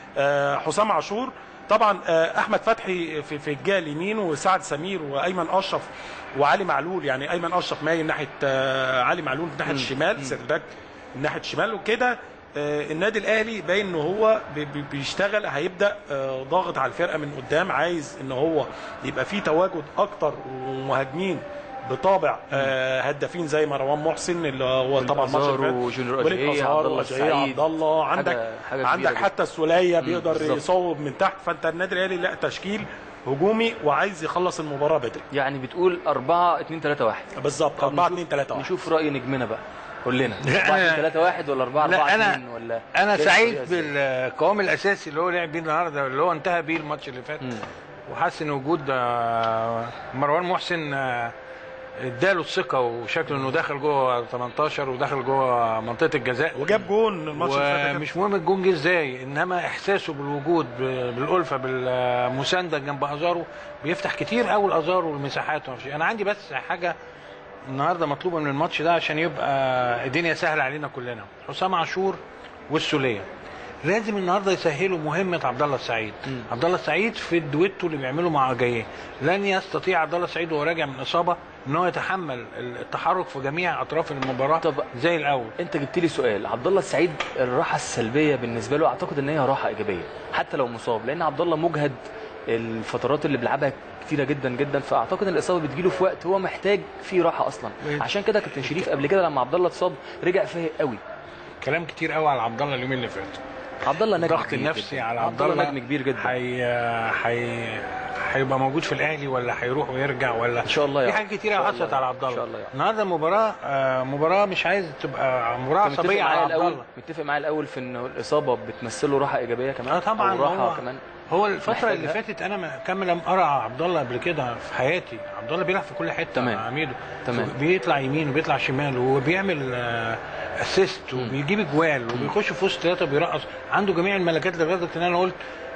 وحسام عاشور طبعا آه، احمد فتحي في في الجهه اليمين وسعد سمير وايمن اشرف وعلي معلول يعني ايمن اشرف مايل ناحيه آه، علي معلول ناحيه الشمال سيرت باك ناحيه الشمال وكده آه، النادي الاهلي باين ان هو بي- بي- بيشتغل هيبدا آه، ضاغط على الفرقه من قدام عايز ان هو يبقى فيه تواجد اكتر ومهاجمين بطابع آه، هدافين زي مروان محسن اللي هو طبعا الماتش اللي أزارو فات. وجونيور وليد أجاييه، أزارو عبد الله وأجاييه، السعيد. عبد الله حاجة- عندك حاجة كبيرة عندك جدا. حتى السوليه بيقدر بالظبط. يصوب من تحت فانت النادي الاهلي لا تشكيل هجومي وعايز يخلص المباراه بدري يعني بتقول 4 2 3 1 بالظبط 4 2 3 1 نشوف راي نجمنا بقى قول لنا 4 أنا- 2 3 1 ولا 4 4 لا 2 انا ولا انا إيه سعيد الطريقة إزاي؟ بالقوام الاساسي اللي هو لعب بيه النهارده اللي هو انتهى بيه الماتش اللي فات وحاسس ان وجود آه، مروان محسن آه، اداله الثقه وشكله انه داخل جوه 18 وداخل جوه منطقه الجزاء وجاب جون الماتش اللي فات ده. ومش مهم الجون جه ازاي انما احساسه بالوجود ب- بالالفه بالمسانده جنب ازارو بيفتح كتير قوي لازارو المساحات ومفيش انا عندي بس حاجه النهارده مطلوبه من الماتش ده عشان يبقى الدنيا سهله علينا كلنا حسام عاشور والسوليه لازم النهارده يسهلوا مهمه عبد الله السعيد عبد الله السعيد في الدويتو اللي بيعمله مع جايه لن يستطيع عبد الله السعيد وهو راجع من اصابه ان هو يتحمل التحرك في جميع اطراف المباراه طب زي الاول انت جبت لي سؤال عبد الله السعيد الراحه السلبيه بالنسبه له اعتقد ان هي راحه ايجابيه حتى لو مصاب لان عبد الله مجهد الفترات اللي بيلعبها كتيره جدا جدا فاعتقد ان الاصابه بتجيله في وقت هو محتاج فيه راحه اصلا عشان كده كابتن شريف قبل كده لما عبد الله اتصاب رجع فايق قوي كلام كتير قوي على عبد الله اليومين اللي فاتوا عبد الله نجم الضغط كبير النفسي جداً. على عبد الله الله نجم كبير جدا حي... حي... هيبقى موجود في الاهلي ولا هيروح ويرجع ولا ان شاء الله في يا حاجات كتير إن شاء حصلت الله. على عبد ان الله شاء الله يا النهارده مباراه آه، مباراه مش عايز تبقى مباراه أنت متفق عصبيه على معايا عبد الاول الله متفق معايا الاول في ان الاصابه بتمثل له راحه ايجابيه كمان اه طبعا او راحه هو كمان هو الفتره محتاجها. اللي فاتت انا ما كان لم ارى عبد الله قبل كده في حياتي عبد الله بيلعب في كل حته تمام. مع عميدو تمام. بيطلع يمين وبيطلع شمال وبيعمل اسيست وبيجيب اجوال وبيخش في وسط ثلاثه بيرقص عنده جميع الملكات لدرجه ان انا قلت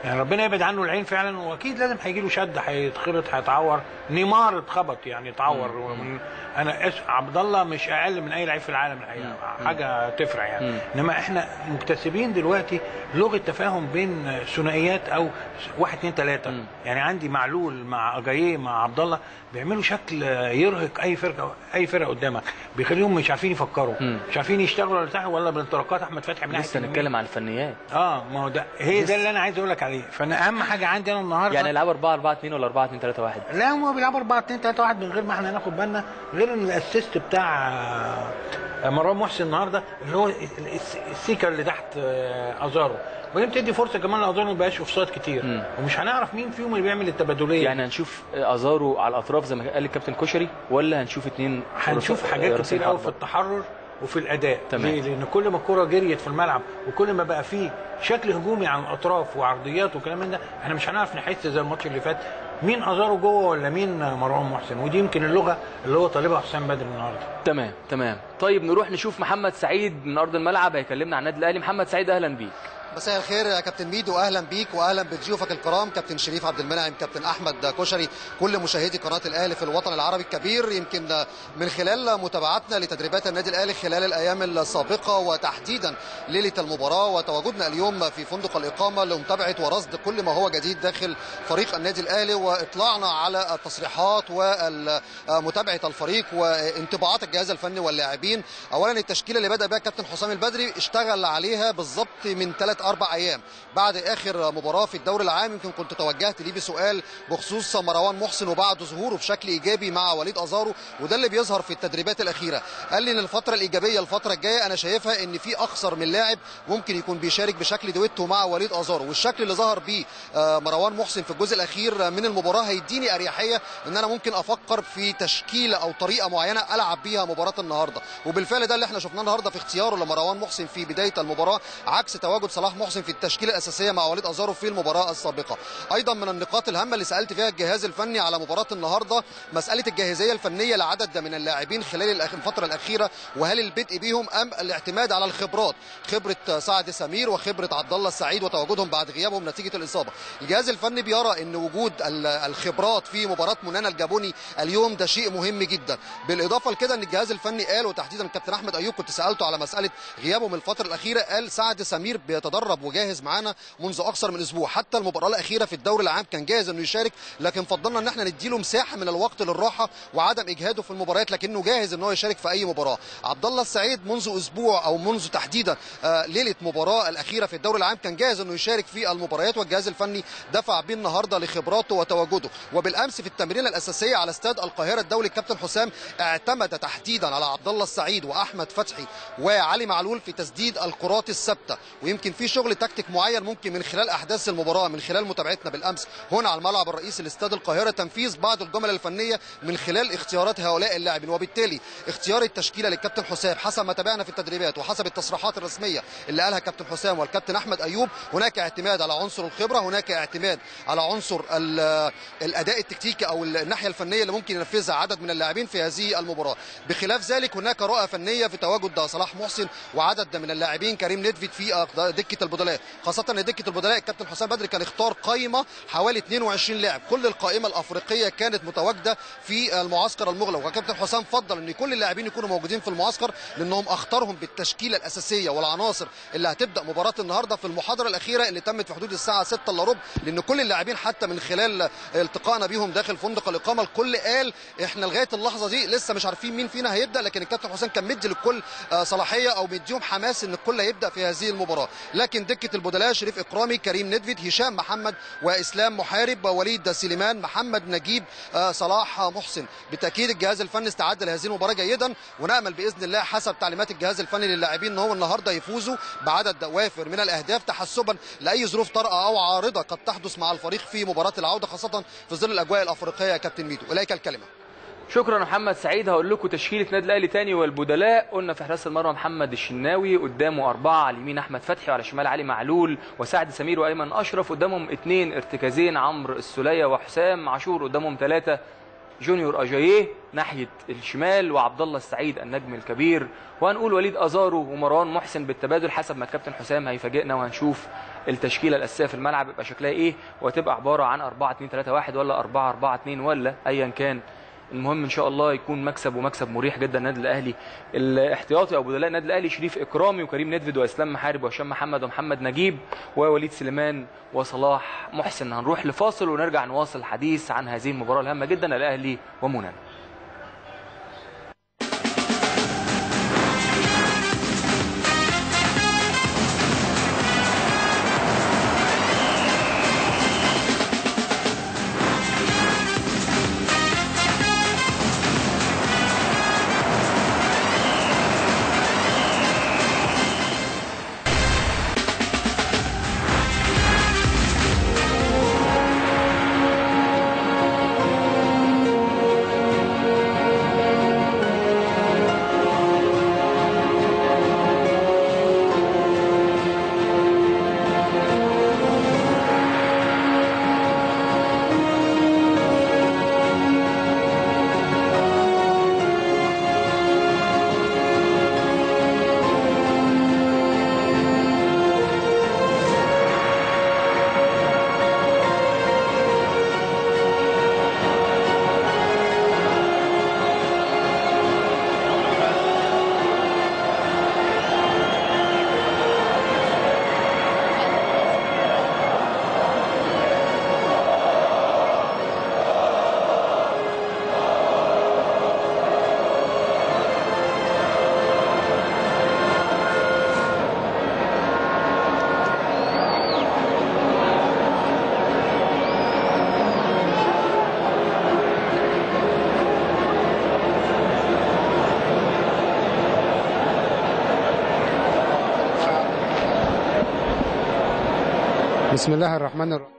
يعني ربنا يبعد عنه العين فعلا واكيد لازم هيجي له شد هيتخبط هيتعور نيمار اتخبط يعني اتعور ومن انا إس- عبد الله مش اقل من اي لعيب في العالم الحقيقه حاجه تفرح يعني انما احنا مكتسبين دلوقتي لغه تفاهم بين ثنائيات او واحد اثنين ثلاثه يعني عندي معلول مع اجاييه مع عبد الله بيعملوا شكل يرهق اي فرقه اي فرقه قدامك بيخليهم مش عارفين يفكروا مش عارفين يشتغلوا ولا بتاع ولا بالانطلاقات احمد فتحي من ناحيه لسه اليمين. نتكلم عن الفنيات اه ما هو ده هي ده اللي انا عايز اقول لك عليه فانا اهم حاجه عندي انا النهارده يعني يلعبوا 4 4 2 ولا 4 2 3 1 لا هم بيلعبوا 4 2 3 1 من غير ما احنا ناخد بالنا غير ان الاسيست بتاع آه، مروان محسن النهارده اللي هو الس- السيكر اللي تحت آه، ازارو وهي بتدي فرصه كمان لازارو ما يبقاش اوفسايد كتير ومش هنعرف مين فيهم اللي بيعمل التبادليه يعني هنشوف ازارو على الاطراف زي ما قال الكابتن كشري ولا هنشوف اثنين هنشوف حاجات كتير قوي في التحرر وفي الاداء تمام. ليه؟ لان كل ما الكره جريت في الملعب وكل ما بقى فيه شكل هجومي على الاطراف وعرضيات وكلام من ده احنا مش هنعرف نحس زي الماتش اللي فات مين ازارو جوه ولا مين مروان محسن ودي يمكن اللغه اللي هو طالبها حسام بدر النهارده تمام تمام طيب نروح نشوف محمد سعيد من ارض الملعب هيكلمنا عن النادي الاهلي محمد سعيد اهلا بيك مساء الخير يا كابتن ميدو اهلا بيك واهلا بضيوفك الكرام كابتن شريف عبد المنعم كابتن احمد كشري كل مشاهدي قناه الاهلي في الوطن العربي الكبير يمكن من خلال متابعتنا لتدريبات النادي الاهلي خلال الايام السابقه وتحديدا ليله المباراه وتواجدنا اليوم في فندق الاقامه لمتابعه ورصد كل ما هو جديد داخل فريق النادي الاهلي واطلاعنا على التصريحات ومتابعه الفريق وانطباعات الجهاز الفني واللاعبين اولا التشكيله اللي بدا بها كابتن حسام البدري اشتغل عليها بالظبط من ثلاث اربع ايام بعد اخر مباراه في الدوري العام يمكن كنت توجهت ليه بسؤال بخصوص مروان محسن وبعد ظهوره بشكل ايجابي مع وليد ازارو وده اللي بيظهر في التدريبات الاخيره قال لي ان الفتره الايجابيه الفتره الجايه انا شايفها ان في اكثر من لاعب ممكن يكون بيشارك بشكل دويتو مع وليد ازارو والشكل اللي ظهر بيه آه، مروان محسن في الجزء الاخير من المباراه هيديني اريحيه ان انا ممكن افكر في تشكيله او طريقه معينه العب بيها مباراه النهارده وبالفعل ده اللي احنا شفناه النهارده في اختياره لمروان محسن في بدايه المباراه عكس تواجد صلاح محسن في التشكيله الاساسيه مع وليد ازارو في المباراه السابقه ايضا من النقاط الهامه اللي سالت فيها الجهاز الفني على مباراه النهارده مساله الجاهزيه الفنيه لعدد من اللاعبين خلال الأخ- الفتره الاخيره وهل البدء بيهم ام الاعتماد على الخبرات خبره سعد سمير وخبره عبد الله السعيد وتواجدهم بعد غيابهم نتيجه الاصابه الجهاز الفني بيرى ان وجود ال- الخبرات في مباراه منانا الجابوني اليوم ده شيء مهم جدا بالاضافه لكده ان الجهاز الفني قال وتحديدا الكابتن احمد ايوب كنت سالته على مساله غيابه من الفتره الاخيره قال سعد سمير بيتدرب وجاهز معانا منذ اكثر من اسبوع حتى المباراه الاخيره في الدوري العام كان جاهز انه يشارك لكن فضلنا ان احنا نديله مساحه من الوقت للراحه وعدم اجهاده في المباريات لكنه جاهز ان هو يشارك في اي مباراه عبد الله السعيد منذ اسبوع او منذ تحديدا آه، ليله مباراه الاخيره في الدوري العام كان جاهز انه يشارك في المباريات والجهاز الفني دفع بيه النهارده لخبراته وتواجده وبالامس في التمرين الاساسيه على استاد القاهره الدولي الكابتن حسام اعتمد تحديدا على عبد الله السعيد واحمد فتحي وعلي معلول في تسديد الكرات الثابته ويمكن في شغل تكتيك معين ممكن من خلال احداث المباراه من خلال متابعتنا بالامس هنا على الملعب الرئيسي لاستاد القاهره تنفيذ بعض الجمل الفنيه من خلال اختيارات هؤلاء اللاعبين وبالتالي اختيار التشكيله للكابتن حسام حسب ما تابعنا في التدريبات وحسب التصريحات الرسميه اللي قالها كابتن حسام والكابتن احمد ايوب هناك اعتماد على عنصر الخبره هناك اعتماد على عنصر ال- الاداء التكتيكي او الناحيه الفنيه اللي ممكن ينفذها عدد من اللاعبين في هذه المباراه بخلاف ذلك هناك رؤى فنيه في تواجد صلاح محسن وعدد من اللاعبين كريم ندفيد في دكه البدلاء خاصه ان دكه البدلاء الكابتن حسام بدري كان اختار قائمه حوالي 22 لاعب كل القائمه الافريقيه كانت متواجده في المعسكر المغلق وكابتن حسام فضل ان كل اللاعبين يكونوا موجودين في المعسكر لانهم اختارهم بالتشكيله الاساسيه والعناصر اللي هتبدا مباراه النهارده في المحاضره الاخيره اللي تمت في حدود الساعه 6 الا ربع لان كل اللاعبين حتى من خلال التقائنا بيهم داخل فندق الاقامه الكل قال احنا لغايه اللحظه دي لسه مش عارفين مين فينا هيبدا لكن الكابتن حسام كان مدي للكل آه، صلاحيه او مديهم حماس ان الكل هيبدا في هذه المباراه لكن دكه البدلاء شريف اكرامي كريم ندفيد هشام محمد واسلام محارب وليد سليمان محمد نجيب آه، صلاح محسن بالتاكيد الجهاز الفني استعد لهذه المباراه جيدا ونامل باذن الله حسب تعليمات الجهاز الفني للاعبين ان هو النهارده يفوزوا بعدد وافر من الاهداف تحسبا لاي ظروف طارئه او عارضه قد تحدث مع الفريق في مباراه العوده خاصه في ظل الاجواء الافريقيه يا كابتن ميدو اليك الكلمه شكرا محمد سعيد هقول لكم تشكيله نادي الاهلي تاني والبدلاء قلنا في حراسه المرمى محمد الشناوي قدامه اربعه على اليمين احمد فتحي وعلى الشمال علي معلول وسعد سمير وايمن اشرف قدامهم اثنين ارتكازين عمرو السوليه وحسام عاشور قدامهم ثلاثه جونيور اجاييه ناحيه الشمال وعبد الله السعيد النجم الكبير وهنقول وليد ازارو ومروان محسن بالتبادل حسب ما الكابتن حسام هيفاجئنا وهنشوف التشكيله الاساسيه في الملعب يبقى شكلها ايه وهتبقى عباره عن 4 2 3 1 ولا 4 4 2 ولا ايا كان المهم ان شاء الله يكون مكسب ومكسب مريح جدا النادي الاهلي الاحتياطي او بدلاء النادي الاهلي شريف اكرامي وكريم ندفد واسلام محارب وهشام محمد ومحمد نجيب ووليد سليمان وصلاح محسن هنروح لفاصل ونرجع نواصل الحديث عن هذه المباراه الهامه جدا الاهلي ومنى بسم الله الرحمن الرحيم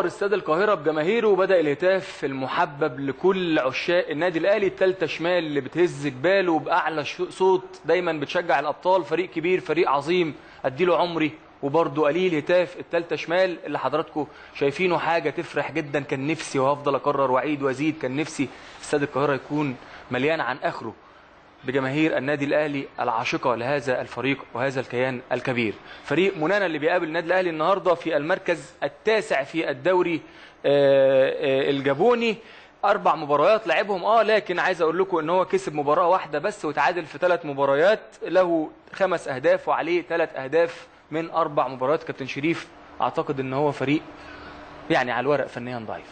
نور استاد القاهرة بجماهيره وبدأ الهتاف المحبب لكل عشاق النادي الأهلي التالتة شمال اللي بتهز جباله بأعلى ش- صوت دايما بتشجع الأبطال فريق كبير فريق عظيم أديله عمري وبرضه قليل هتاف التالتة شمال اللي حضراتكم شايفينه حاجة تفرح جدا كان نفسي وهفضل أكرر وأعيد وأزيد كان نفسي استاد القاهرة يكون مليان عن آخره بجماهير النادي الاهلي العاشقه لهذا الفريق وهذا الكيان الكبير. فريق منانا اللي بيقابل النادي الاهلي النهارده في المركز التاسع في الدوري آه، آه، الجابوني اربع مباريات لعبهم اه لكن عايز اقول لكم ان هو كسب مباراه واحده بس وتعادل في ثلاث مباريات له خمس اهداف وعليه ثلاث اهداف من اربع مباريات كابتن شريف اعتقد ان هو فريق يعني على الورق فنيا ضعيف.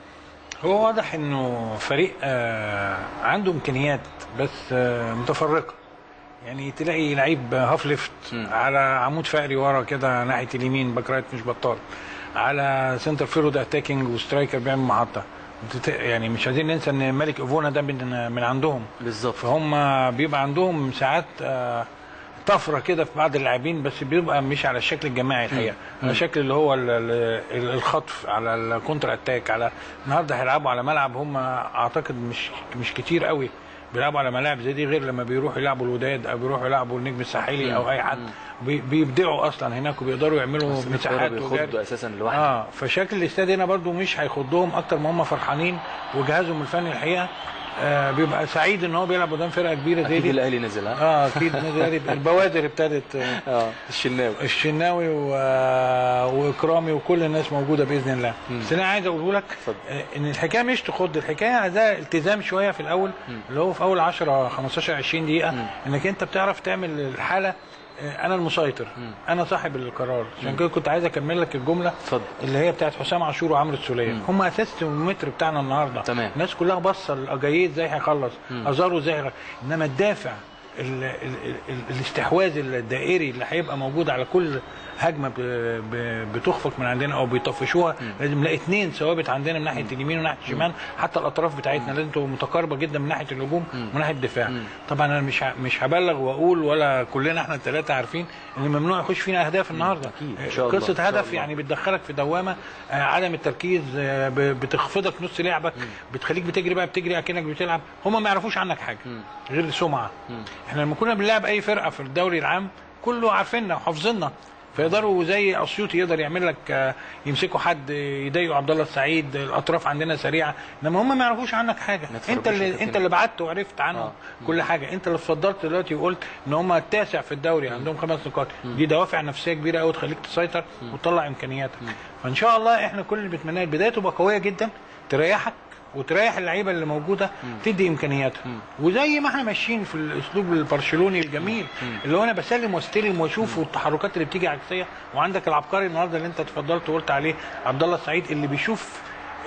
هو واضح انه فريق آه، عنده امكانيات بس آه، متفرقه يعني تلاقي لعيب هاف ليفت على عمود فقري ورا كده ناحيه اليمين باك رايت مش بطال على سنتر فيرود اتاكينج وسترايكر بيعمل محطه بتت- يعني مش عايزين ننسى ان ملك ايفونا ده من من عندهم بالظبط فهم بيبقى عندهم ساعات آه، طفره كده في بعض اللاعبين بس بيبقى مش على الشكل الجماعي الحقيقه على الشكل اللي هو ال- ال- الخطف على الكونتر اتاك على النهارده هيلعبوا على ملعب هم اعتقد مش مش كتير قوي بيلعبوا على ملاعب زي دي غير لما بيروحوا يلعبوا الوداد او بيروحوا يلعبوا النجم الساحلي او اي حد بي- بيبدعوا اصلا هناك وبيقدروا يعملوا القاهرة مساحات وجري. بيخضوا اساسا لوحده. اه فشكل الاستاد هنا برضو مش هيخضهم اكتر ما هم فرحانين وجهازهم الفني الحقيقه آه بيبقى سعيد ان هو بيلعب قدام فرقه كبيره زي اكيد دي الاهلي نزل ها؟ اه اكيد النادي الاهلي البوادر ابتدت آه، اه الشناوي الشناوي و... واكرامي وكل الناس موجوده باذن الله بس انا عايز اقوله لك آه، ان الحكايه مش تخض الحكايه عايزاها التزام شويه في الاول اللي هو في اول 10 15 20 دقيقه انك انت بتعرف تعمل الحاله آه، انا المسيطر انا صاحب القرار عشان كده كنت عايز اكمل لك الجمله اتفضل اللي هي بتاعت حسام عاشور وعمرو السوليه هم اساس الترمومتر بتاعنا النهارده تمام. الناس كلها باصه الاجاييه ازاي هيخلص ازارو ازاي هيخلص. انما الدافع ال ال ال الاستحواذ الدائري اللي هيبقى موجود على كل هجمه ب- ب- بتخفق من عندنا او بيطفشوها لازم نلاقي اثنين ثوابت عندنا من ناحيه اليمين وناحيه الشمال حتى الاطراف بتاعتنا لازم تبقى متقاربه جدا من ناحيه الهجوم ومن ناحيه الدفاع طبعا انا مش ه- مش هبلغ واقول ولا كلنا احنا الثلاثه عارفين ان ممنوع يخش فينا اهداف النهارده أكيد. إن شاء الله. قصه إن شاء هدف الله. يعني بتدخلك في دوامه آه، عدم التركيز آه، ب- بتخفضك نص لعبك بتخليك بتجري بقى بتجري اكنك بتلعب هم ما يعرفوش عنك حاجه غير السمعه احنا لما كنا بنلعب اي فرقه في الدوري العام كله عارفيننا وحافظيننا فيقدروا زي اسيوطي يقدر يعمل لك آه، يمسكوا حد آه، يضايقوا عبد الله السعيد الاطراف عندنا سريعه انما هم ما يعرفوش عنك حاجه تفرجوش انت يا اللي كابتن. انت اللي بعت وعرفت عنهم آه. كل حاجه انت اللي اتفضلت دلوقتي وقلت ان هم التاسع في الدوري عندهم خمس نقاط دي دوافع نفسيه كبيره قوي تخليك تسيطر وتطلع امكانياتك فان شاء الله احنا كل اللي بنتمناه البدايه تبقى قويه جدا تريحك وتريح اللعيبه اللي موجوده تدي امكانياتها وزي ما احنا ماشيين في الاسلوب البرشلوني الجميل اللي هو انا بسلم واستلم واشوف والتحركات اللي بتيجي عكسيه وعندك العبقري النهارده اللي انت اتفضلت وقلت عليه عبد الله السعيد اللي بيشوف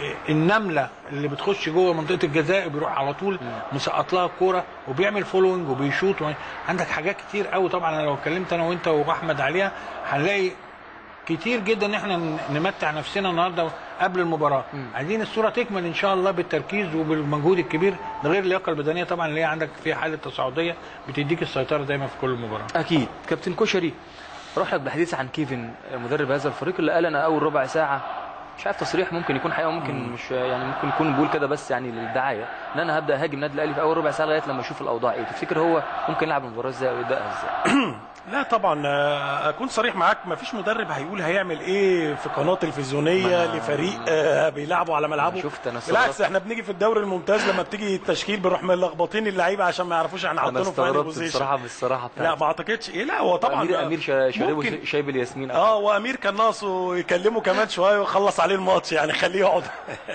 النمله اللي بتخش جوه منطقه الجزاء بيروح على طول مسقط لها الكوره وبيعمل فولوينج وبيشوط و... عندك حاجات كتير قوي طبعا انا لو اتكلمت انا وانت واحمد عليها هنلاقي كتير جدا ان احنا ن- نمتع نفسنا النهارده قبل المباراه عايزين الصوره تكمل ان شاء الله بالتركيز وبالمجهود الكبير ده غير اللياقه البدنيه طبعا اللي هي عندك فيها حاله تصاعديه بتديك السيطره دايما في كل مباراه اكيد كابتن كشري روح لك بالحديث عن كيفن مدرب هذا الفريق اللي قال انا اول ربع ساعه مش عارف تصريح ممكن يكون حقيقه وممكن مش يعني ممكن يكون بيقول كده بس يعني للدعايه ان انا هبدا اهاجم النادي الاهلي في اول ربع ساعه لغايه لما اشوف الاوضاع ايه تفتكر هو ممكن يلعب المباراه ازاي او يبداها ازاي لا طبعا آه، اكون صريح معاك ما فيش مدرب هيقول هيعمل ايه في قناه تلفزيونيه ما- لفريق آه، بيلعبوا على ملعبه شفت أنا بالعكس استغربت. احنا بنيجي في الدوري الممتاز لما بتيجي التشكيل بنروح ملخبطين اللعيبه عشان ما يعرفوش احنا انا حاطينهم في انهي استغربت بوزيشن بصراحه بالصراحه لا بتاعته ما اعتقدش ايه لا هو طبعا امير امير شا- شاربه ممكن شايب الياسمين اه وامير كان ناقصه يكلمه كمان شويه ويخلص عليه الماتش يعني خليه يقعد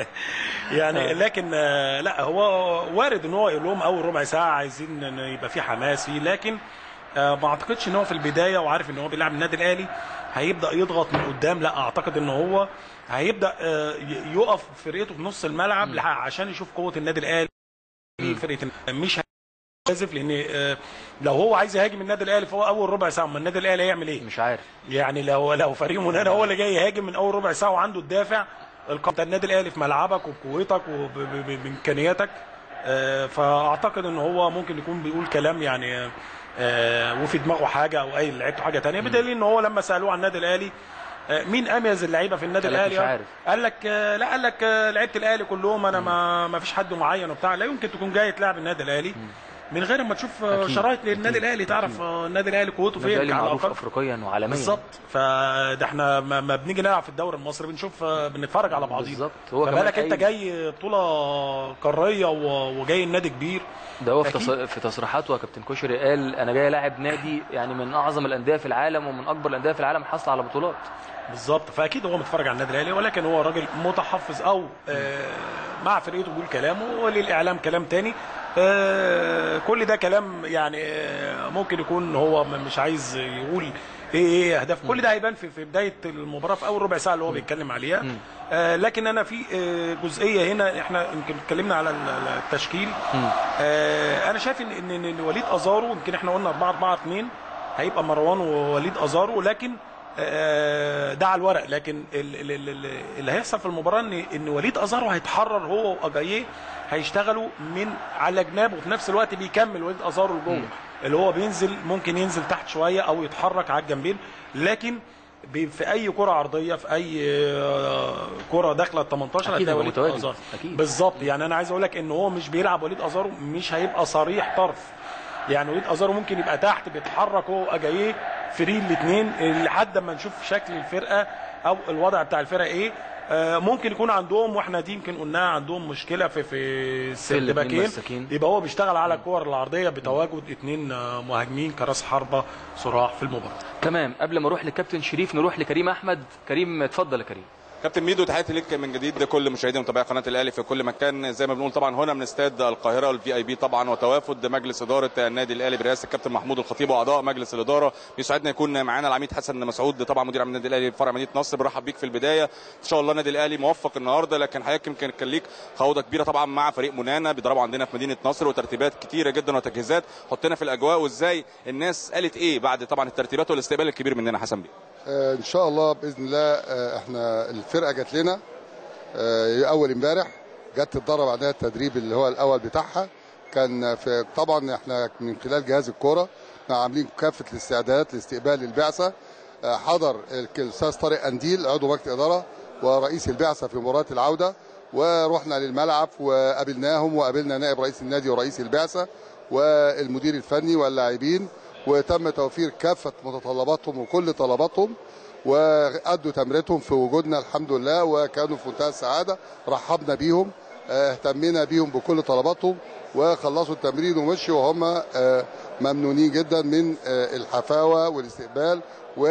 يعني لكن آه، لا هو وارد ان هو يقول لهم اول ربع ساعه عايزين ان يبقى في حماسي لكن آه، ما اعتقدش ان هو في البدايه وعارف ان هو بيلعب النادي الاهلي هيبدا يضغط من قدام لا اعتقد ان هو هيبدا آه، ي- يقف فرقته في نص الملعب لح- عشان يشوف قوه النادي الاهلي فرقه مش جازف لان آه، لو هو عايز يهاجم النادي الاهلي فهو اول ربع ساعه ما النادي الاهلي هيعمل ايه؟ مش عارف يعني لو لو فريق منانا هو اللي جاي يهاجم من اول ربع ساعه وعنده الدافع القم- انت النادي الاهلي في ملعبك وبقوتك وبامكانياتك آه، فاعتقد ان هو ممكن يكون بيقول كلام يعني آه، وفي دماغه حاجه او اي لعبته حاجه تانية بدليل ان هو لما سالوه عن النادي الاهلي آه، مين اميز اللعيبه في النادي قال لك الاهلي مش عارف. قال لك آه، لا قال لك آه، لعيبه الاهلي كلهم انا ما ما فيش حد معين وبتاع لا يمكن تكون جاي تلعب النادي الاهلي من غير ما تشوف آه، أكيد. شرايط للنادي أكيد. الاهلي تعرف آه، النادي الاهلي قوته النادي فين الاهلي على معروف الأقل. افريقيا وعالميا بالظبط فده احنا ما ما بنيجي نلعب في الدوري المصري بنشوف آه، بنتفرج على بعضينا بالظبط هو كمان فبالك انت أي- جاي بطوله قاريه و- وجاي النادي كبير ده هو في, أكيد. تص... في تصريحاته يا كابتن كشري قال انا جاي لاعب نادي يعني من اعظم الانديه في العالم ومن اكبر الانديه في العالم حصل على بطولات بالظبط فاكيد هو متفرج على النادي الاهلي ولكن هو راجل متحفظ او آه، مع فرقته بيقول كلامه وللاعلام كلام تاني آه، كل ده كلام يعني آه، ممكن يكون هو م- مش عايز يقول ايه ايه اهداف كل ده هيبان في في بدايه المباراه في اول ربع ساعه اللي هو بيتكلم عليها آه، لكن انا في آه، جزئيه هنا احنا يمكن اتكلمنا على ال- التشكيل آه، انا شايف ان ان إن وليد ازارو يمكن احنا قلنا 4 4 2 هيبقى مروان ووليد ازارو لكن آه، ده على الورق لكن ال- ال- ال- ال- اللي هيحصل في المباراه ان ان وليد ازارو هيتحرر هو واجاييه هيشتغلوا من على جناب وفي نفس الوقت بيكمل وليد ازارو لجوه اللي هو بينزل ممكن ينزل تحت شويه او يتحرك على الجنبين لكن بي- في اي كره عرضيه في اي آه، كره داخله ال 18 أكيد هتلاقي هو وليد متواجد. ازارو أكيد. بالظبط يعني انا عايز اقول لك ان هو مش بيلعب وليد ازارو مش هيبقى صريح طرف يعني وليد ازارو ممكن يبقى تحت بيتحرك هو واجاييه فري الاثنين لحد ما نشوف شكل الفرقه او الوضع بتاع الفرقه ايه آه، ممكن يكون عندهم واحنا دي يمكن قلناها عندهم مشكله في في الاتنين السردباكين مساكين. يبقى هو بيشتغل على الكور العرضيه بتواجد اثنين مهاجمين كراس حربه صراح في المباراه تمام قبل ما اروح لكابتن شريف نروح لكريم احمد كريم اتفضل يا كريم كابتن ميدو تحياتي ليك من جديد كل مشاهدي ومتابعي قناه الاهلي في كل مكان زي ما بنقول طبعا هنا من استاد القاهره الفي اي بي طبعا وتوافد مجلس اداره النادي الاهلي برئاسه الكابتن محمود الخطيب واعضاء مجلس الاداره بيسعدنا يكون معانا العميد حسن مسعود طبعا مدير عام النادي الاهلي فرع مدينه نصر برحب بيك في البدايه ان شاء الله النادي الاهلي موفق النهارده لكن حضرتك يمكن كان ليك خوضه كبيره طبعا مع فريق منانا بيضربوا عندنا في مدينه نصر وترتيبات كتيره جدا وتجهيزات حطينا في الاجواء وازاي الناس قالت ايه بعد طبعا الترتيبات والاستقبال الكبير مننا حسن بيه آه، ان شاء الله باذن الله آه، احنا الفرقه جات لنا آه، اول امبارح جت تتدرب عندنا التدريب اللي هو الاول بتاعها كان في طبعا احنا من خلال جهاز الكوره احنا عاملين كافه الاستعدادات لاستقبال البعثه آه، حضر الاستاذ طارق انديل عضو مجلس اداره ورئيس البعثه في مباراه العوده ورحنا للملعب وقابلناهم وقابلنا نائب رئيس النادي ورئيس البعثه والمدير الفني واللاعبين وتم توفير كافه متطلباتهم وكل طلباتهم وادوا تمرتهم في وجودنا الحمد لله وكانوا في منتهى السعاده رحبنا بيهم آه، اهتمينا بيهم بكل طلباتهم وخلصوا التمرين ومشوا وهم آه، ممنونين جدا من آه، الحفاوه والاستقبال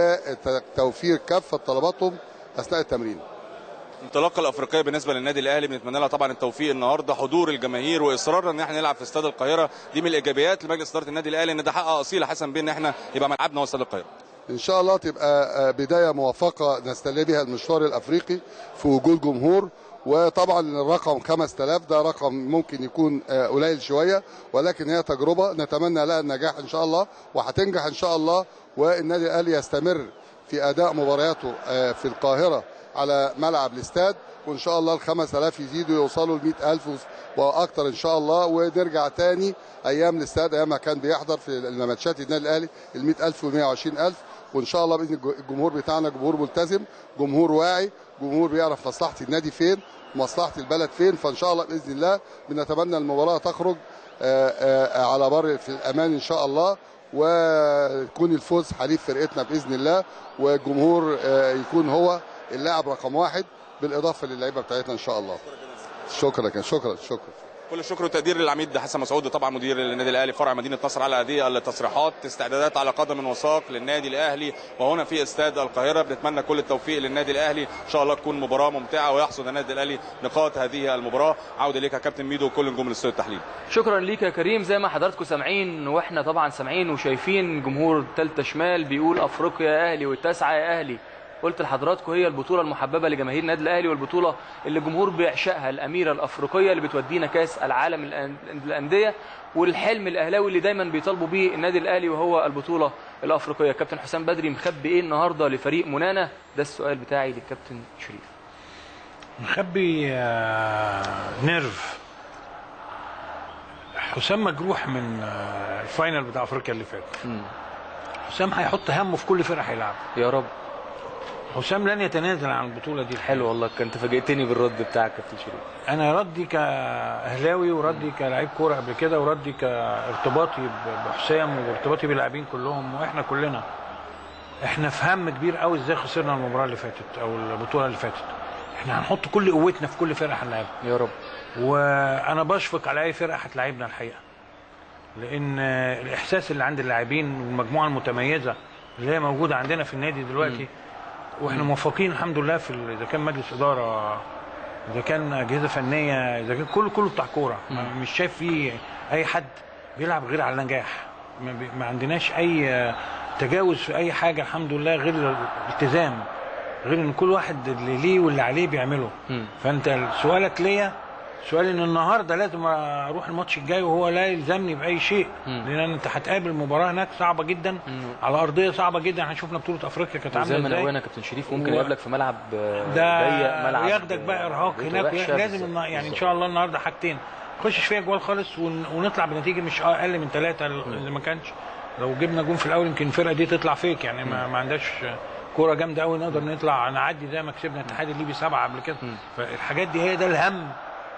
وتوفير كافه طلباتهم اثناء التمرين الانطلاقه الافريقيه بالنسبه للنادي الاهلي بنتمنى لها طبعا التوفيق النهارده حضور الجماهير واصرارنا ان احنا نلعب في استاد القاهره دي من الايجابيات لمجلس اداره النادي الاهلي ان ده حق اصيل حسن بيه ان احنا يبقى ملعبنا هو استاد القاهره ان شاء الله تبقى آه، بدايه موفقه نستلي بها المشوار الافريقي في وجود جمهور وطبعا الرقم 5000 ده رقم ممكن يكون آه، قليل شويه ولكن هي تجربه نتمنى لها النجاح ان شاء الله وهتنجح ان شاء الله والنادي الاهلي يستمر في اداء مبارياته آه، في القاهره على ملعب الاستاد وان شاء الله ال 5000 يزيدوا يوصلوا ل 100000 واكتر ان شاء الله ونرجع تاني ايام الاستاد ايام ما كان بيحضر في الماتشات النادي الاهلي ال 100000 وال 120000 وان شاء الله باذن الج- الجمهور بتاعنا جمهور ملتزم جمهور واعي جمهور بيعرف مصلحه النادي فين مصلحه البلد فين فان شاء الله باذن الله بنتمنى المباراه تخرج آه، آه، على بر في الامان ان شاء الله ويكون الفوز حليف فرقتنا باذن الله والجمهور آه، يكون هو اللاعب رقم واحد بالاضافه للعيبه بتاعتنا ان شاء الله شكرا شكرا شكرا كل الشكر والتقدير للعميد حسن مسعود طبعا مدير النادي الاهلي فرع مدينه نصر على هذه التصريحات استعدادات على قدم وساق للنادي الاهلي وهنا في استاد القاهره بنتمنى كل التوفيق للنادي الاهلي ان شاء الله تكون مباراه ممتعه ويحصد النادي الاهلي نقاط هذه المباراه عوده ليك يا كابتن ميدو وكل نجوم الاستوديو التحليل شكرا ليك يا كريم زي ما حضراتكم سامعين واحنا طبعا سامعين وشايفين جمهور تالتة شمال بيقول افريقيا يا اهلي والتاسعه يا اهلي قلت لحضراتكم هي البطوله المحببه لجماهير النادي الاهلي والبطوله اللي الجمهور بيعشقها الاميره الافريقيه اللي بتودينا كاس العالم الأن- الانديه والحلم الاهلاوي اللي دايما بيطالبوا بيه النادي الاهلي وهو البطوله الافريقيه كابتن حسام بدري مخبي ايه النهارده لفريق منانا ده السؤال بتاعي للكابتن شريف مخبي آه، نيرف حسام مجروح من آه، الفاينل بتاع افريقيا اللي فات حسام هيحط همه في كل فرقه هيلعب يا رب حسام لن يتنازل عن البطوله دي حلو والله كنت فاجئتني بالرد بتاعك يا كابتن شريف انا ردي كاهلاوي وردي كلاعب كوره قبل كده وردي كارتباطي ب- بحسام وارتباطي باللاعبين كلهم واحنا كلنا احنا في هم كبير قوي ازاي خسرنا المباراه اللي فاتت او البطوله اللي فاتت احنا هنحط كل قوتنا في كل فرقه هنلعبها يا رب وانا بشفق على اي فرقه هتلاعبنا الحقيقه لان الاحساس اللي عند اللاعبين والمجموعه المتميزه اللي هي موجوده عندنا في النادي دلوقتي واحنا موفقين الحمد لله في ال- اذا كان مجلس اداره اذا كان اجهزه فنيه اذا كان كله كله بتاع كوره ما- مش شايف فيه اي حد بيلعب غير على النجاح ما, بي- ما عندناش اي آه، تجاوز في اي حاجه الحمد لله غير الالتزام غير ان كل واحد اللي ليه واللي عليه بيعمله فانت سؤالك ليا سؤال ان النهارده لازم اروح الماتش الجاي وهو لا يلزمني باي شيء لان انت هتقابل مباراه هناك صعبه جدا على ارضيه صعبه جدا احنا شفنا بطوله افريقيا كانت زي عامله ما ازاي نوينا كابتن شريف ممكن و- يقابلك في ملعب آه، ده ضيق ملعب ياخدك بقى ارهاق بيته هناك وحشة لازم بالظبط. النا- يعني ان بالظبط. شاء الله النهارده حاجتين نخش فيها جوال خالص ون- ونطلع بنتيجه مش اقل من ثلاثه اذا ما كانش لو جبنا جون في الاول يمكن الفرقه دي تطلع فيك يعني ما, ما عندهاش كوره جامده قوي نقدر نطلع نعدي زي ما كسبنا الاتحاد الليبي سبعه قبل كده فالحاجات دي هي ده الهم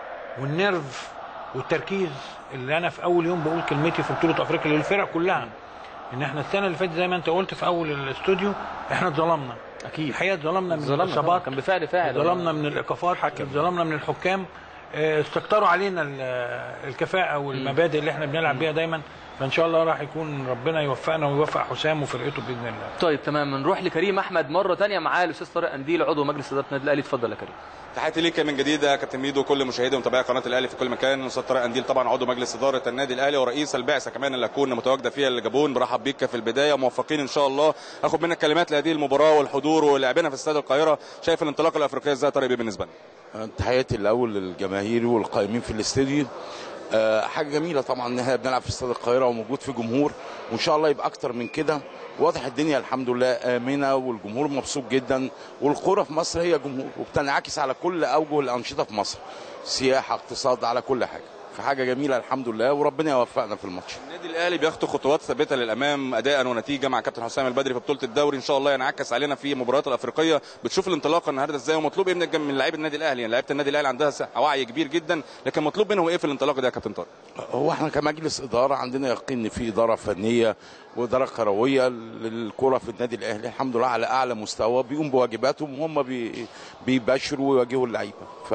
والنرف والتركيز اللي انا في اول يوم بقول كلمتي في بطوله افريقيا للفرق كلها ان احنا السنه اللي فاتت زي ما انت قلت في اول الاستوديو احنا اتظلمنا اكيد الحقيقه اتظلمنا من ظلمنا الاصابات طبعاً، كان بفعل فاعل اتظلمنا من الايقافات اتظلمنا من الحكام آه، استكتروا علينا ال- الكفاءه والمبادئ اللي احنا بنلعب بيها دايما فان شاء الله راح يكون ربنا يوفقنا ويوفق حسام وفرقته باذن الله طيب تمام نروح لكريم احمد مره تانية معاه الاستاذ طارق انديل عضو مجلس اداره النادي الاهلي اتفضل يا كريم تحياتي ليك من جديد يا كابتن ميدو كل مشاهدي ومتابعي قناه الاهلي في كل مكان استاذ طارق انديل طبعا عضو مجلس اداره النادي الاهلي ورئيس البعثه كمان اللي هتكون متواجده فيها الجابون برحب بيك في البدايه موفقين ان شاء الله اخد منك كلمات لهذه المباراه والحضور ولعبنا في استاد القاهره شايف الانطلاقه الافريقيه ازاي يا طارق بيه بالنسبه لنا تحياتي الاول للجماهير والقائمين في الاستديو آه، حاجه جميله طبعا ان احنا بنلعب في استاد القاهره وموجود في جمهور وان شاء الله يبقى اكتر من كده واضح الدنيا الحمد لله امنه والجمهور مبسوط جدا والكوره في مصر هي جمهور وبتنعكس على كل اوجه الانشطه في مصر سياحه اقتصاد على كل حاجه فحاجه جميله الحمد لله وربنا يوفقنا في الماتش النادي الاهلي بيخطو خطوات ثابته للامام اداء ونتيجه مع كابتن حسام البدري في بطوله الدوري ان شاء الله ينعكس علينا في المباريات الافريقيه بتشوف الانطلاقه النهارده ازاي ومطلوب ايه من الجم- من لعيبه النادي الاهلي يعني لعيبه النادي الاهلي عندها س- وعي كبير جدا لكن مطلوب منهم ايه في الانطلاقه ده يا كابتن طارق هو احنا كمجلس اداره عندنا يقين ان في اداره فنيه واداره كرويه للكره في النادي الاهلي الحمد لله على اعلى مستوى بيقوم بواجباتهم وهم بي بيباشروا ويواجهوا اللعيبه ف...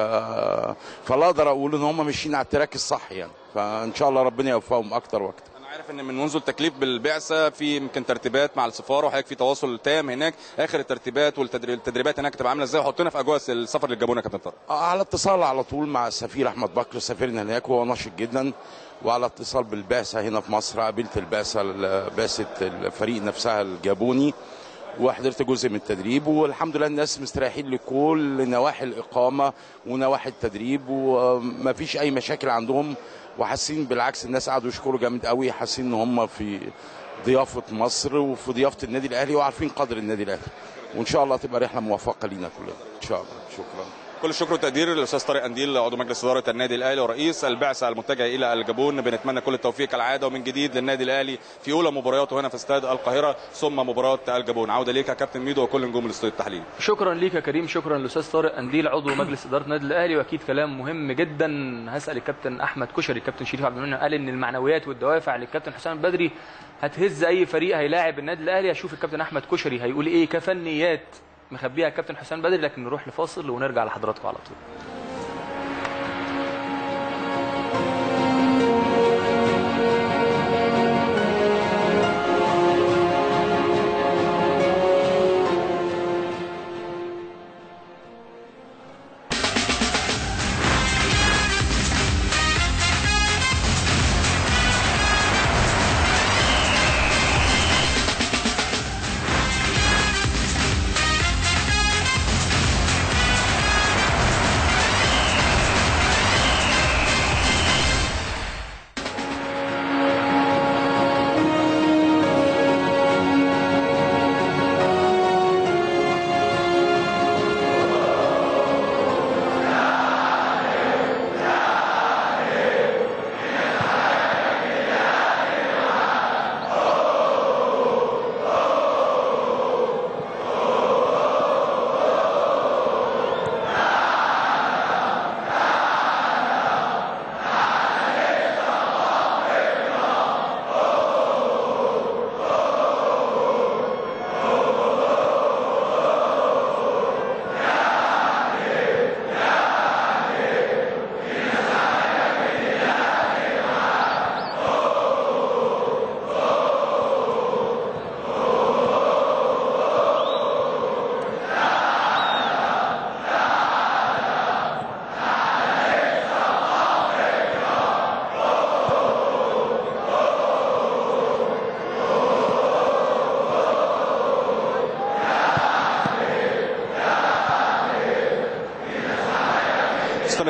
فلا اقدر اقول ان هم ماشيين على التراك الصح يعني فان شاء الله ربنا يوفقهم اكتر واكتر انا عارف ان من منذ التكليف بالبعثه في يمكن ترتيبات مع السفاره وحضرتك في تواصل تام هناك اخر الترتيبات والتدريبات هناك تبقى عامله ازاي وحطنا في اجواء السفر للجابون يا كابتن طارق على اتصال على طول مع السفير احمد بكر سفيرنا هناك وهو نشط جدا وعلى اتصال بالبعثه هنا في مصر قابلت البعثه بعثه الفريق نفسها الجابوني وحضرت جزء من التدريب والحمد لله الناس مستريحين لكل نواحي الاقامه ونواحي التدريب وما فيش اي مشاكل عندهم وحاسين بالعكس الناس قعدوا يشكروا جامد قوي حاسين ان هم في ضيافه مصر وفي ضيافه النادي الاهلي وعارفين قدر النادي الاهلي وان شاء الله تبقى رحله موفقه لينا كلنا ان شاء الله شكرا كل الشكر والتقدير للاستاذ طارق انديل عضو مجلس اداره النادي الاهلي ورئيس البعثه المتجهه الى الجابون بنتمنى كل التوفيق كالعاده ومن جديد للنادي الاهلي في اولى مبارياته هنا في استاد القاهره ثم مباراه الجابون عوده ليك يا كابتن ميدو وكل نجوم الاستوديو التحليلي شكرا ليك يا كريم شكرا للاستاذ طارق انديل عضو مجلس اداره النادي الاهلي واكيد كلام مهم جدا هسال الكابتن احمد كشري الكابتن شريف عبد المنعم قال ان المعنويات والدوافع للكابتن حسام البدري هتهز اي فريق هيلاعب النادي الاهلي هشوف الكابتن احمد كشري هيقول ايه كفنيات مخبيها الكابتن حسام البدري لكن نروح لفاصل ونرجع لحضراتكم على طول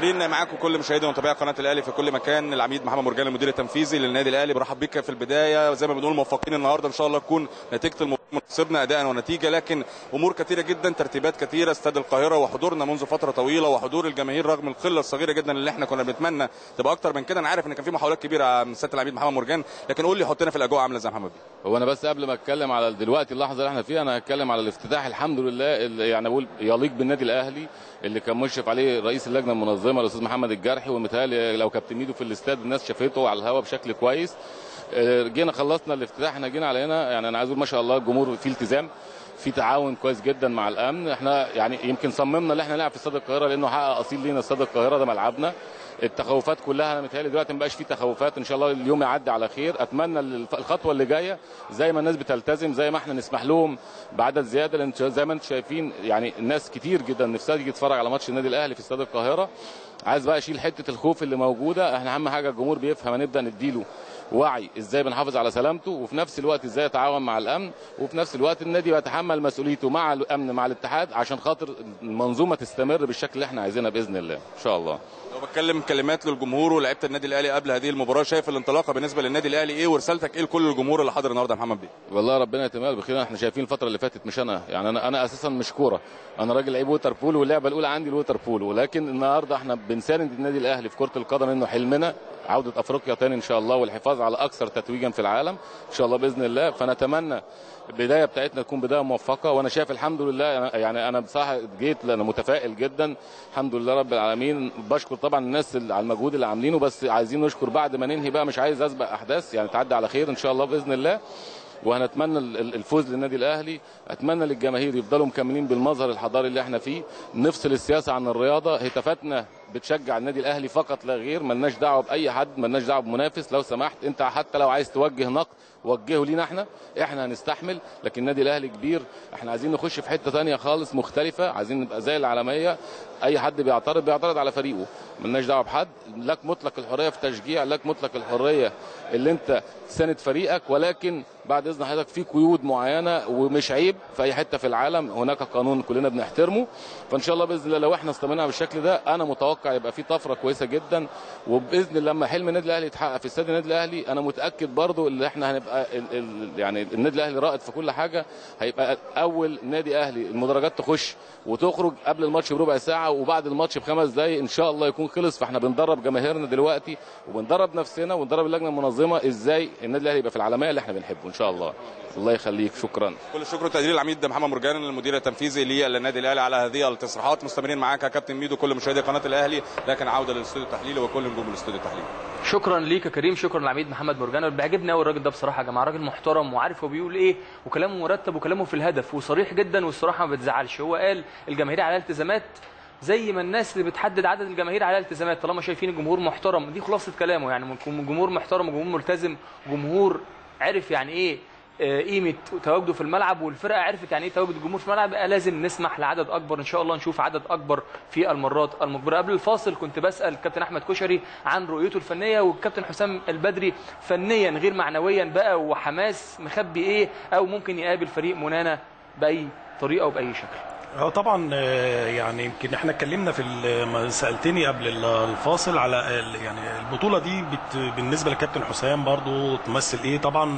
مستمرين معاكم كل مشاهدي ومتابعي قناه الاهلي في كل مكان العميد محمد مرجان المدير التنفيذي للنادي الاهلي برحب بك في البدايه زي ما بنقول موفقين النهارده ان شاء الله تكون نتيجه المباراه مناسبنا اداء ونتيجه لكن امور كثيره جدا ترتيبات كثيره استاد القاهره وحضورنا منذ فتره طويله وحضور الجماهير رغم القله الصغيره جدا اللي احنا كنا بنتمنى تبقى اكتر من كده انا عارف ان كان في محاولات كبيره من سياده العميد محمد مرجان لكن قول لي حطنا في الاجواء عامله ازاي يا محمد بيه هو انا بس قبل ما اتكلم على دلوقتي اللحظه اللي احنا فيها انا هتكلم على الافتتاح الحمد لله اللي يعني اقول يليق بالنادي الاهلي اللي كان مشرف عليه رئيس اللجنه المنظمه الاستاذ محمد الجرحي ومتهيألي لو كابتن ميدو في الاستاد الناس شافته على الهواء بشكل كويس آه، جينا خلصنا الافتتاح احنا جينا على هنا يعني انا عايز اقول ما شاء الله الجمهور فيه التزام في تعاون كويس جدا مع الامن احنا يعني يمكن صممنا ان احنا نلعب في استاد القاهره لانه حقق اصيل لينا استاد القاهره ده ملعبنا التخوفات كلها انا متهيألي دلوقتي ما بقاش في تخوفات ان شاء الله اليوم يعدي على خير اتمنى الف- الخطوه اللي جايه زي ما الناس بتلتزم زي ما احنا نسمح لهم بعدد زياده لان زي ما انتم شايفين يعني الناس كتير جدا نفسها تيجي تتفرج على ماتش النادي الاهلي في استاد القاهره عايز بقى اشيل حته الخوف اللي موجوده احنا اهم حاجه الجمهور بيفهم هنبدا نديله وعي ازاي بنحافظ على سلامته وفي نفس الوقت ازاي يتعاون مع الامن وفي نفس الوقت النادي بيتحمل مسؤوليته مع الامن مع الاتحاد عشان خاطر المنظومه تستمر بالشكل اللي احنا عايزينها باذن الله ان شاء الله لو بتكلم كلمات للجمهور ولعيبه النادي الاهلي قبل هذه المباراه شايف الانطلاقه بالنسبه للنادي الاهلي ايه ورسالتك ايه لكل الجمهور اللي حاضر النهارده يا محمد بيه والله ربنا يتمم بخير احنا شايفين الفتره اللي فاتت مش انا يعني انا انا اساسا مش كوره انا راجل لعيب ووتر بول واللعبه الاولى عندي الووتر بول ولكن النهارده احنا بنساند النادي الاهلي في كره القدم انه حلمنا عوده افريقيا تاني ان شاء الله والحفاظ على اكثر تتويجا في العالم ان شاء الله باذن الله فنتمنى البدايه بتاعتنا تكون بدايه موفقه وانا شايف الحمد لله أنا- يعني انا بصراحه جيت لأنا متفائل جدا الحمد لله رب العالمين بشكر طبعا الناس اللي على المجهود اللي عاملينه بس عايزين نشكر بعد ما ننهي بقى مش عايز اسبق احداث يعني تعدي على خير ان شاء الله باذن الله وهنتمنى ال- ال- الفوز للنادي الاهلي اتمنى للجماهير يفضلوا مكملين بالمظهر الحضاري اللي احنا فيه نفصل السياسه عن الرياضه هتافاتنا بتشجع النادي الاهلي فقط لا غير ملناش دعوه باي حد ملناش دعوه بمنافس لو سمحت انت حتى لو عايز توجه نقد وجهه لينا احنا احنا هنستحمل لكن النادي الاهلي كبير احنا عايزين نخش في حته تانية خالص مختلفه عايزين نبقى زي العالميه اي حد بيعترض بيعترض على فريقه ملناش دعوه بحد لك مطلق الحريه في تشجيع لك مطلق الحريه اللي انت تساند فريقك ولكن بعد اذن حضرتك في قيود معينه ومش عيب في اي حته في العالم هناك قانون كلنا بنحترمه فان شاء الله باذن الله لو احنا استمرنا بالشكل ده انا متوقع يبقى في طفره كويسه جدا وباذن الله لما حلم النادي الاهلي يتحقق في استاد النادي الاهلي انا متاكد برضو ان احنا هنبقى ال ال يعني النادي الاهلي رائد في كل حاجه هيبقى اول نادي اهلي المدرجات تخش وتخرج قبل الماتش بربع ساعه وبعد الماتش بخمس دقائق ان شاء الله يكون خلص فاحنا بندرب جماهيرنا دلوقتي وبندرب نفسنا وبندرب اللجنه المنظمه ازاي النادي الاهلي يبقى في العالميه اللي احنا بنحبه ان شاء الله الله يخليك شكرا كل الشكر والتقدير للعميد محمد مرجان المدير التنفيذي للنادي الاهلي على هذه التصريحات مستمرين معاك يا كابتن ميدو كل مشاهدي قناه الاهلي لكن عوده للاستوديو التحليلي وكل نجوم الاستوديو التحليلي شكرا ليك يا كريم شكرا للعميد محمد مرجان بيعجبني قوي الراجل ده بصراحه يا جماعه راجل محترم وعارف هو بيقول ايه وكلامه مرتب وكلامه في الهدف وصريح جدا والصراحه ما بتزعلش هو قال الجماهير على التزامات زي ما الناس اللي بتحدد عدد الجماهير على التزامات طالما شايفين الجمهور محترم دي خلاصه كلامه يعني جمهور محترم وجمهور ملتزم جمهور عرف يعني ايه آه، قيمه تواجده في الملعب والفرقه عرفت يعني ايه تواجد الجمهور في الملعب بقى لازم نسمح لعدد اكبر ان شاء الله نشوف عدد اكبر في المرات المقبله قبل الفاصل كنت بسال الكابتن احمد كشري عن رؤيته الفنيه والكابتن حسام البدري فنيا غير معنويا بقى وحماس مخبي ايه او ممكن يقابل فريق منانا باي طريقه وباي شكل هو طبعا آه، يعني يمكن احنا اتكلمنا في ال- ما سالتني قبل ال- الفاصل على ال- يعني البطوله دي بت بالنسبه لكابتن حسام برضو تمثل ايه طبعا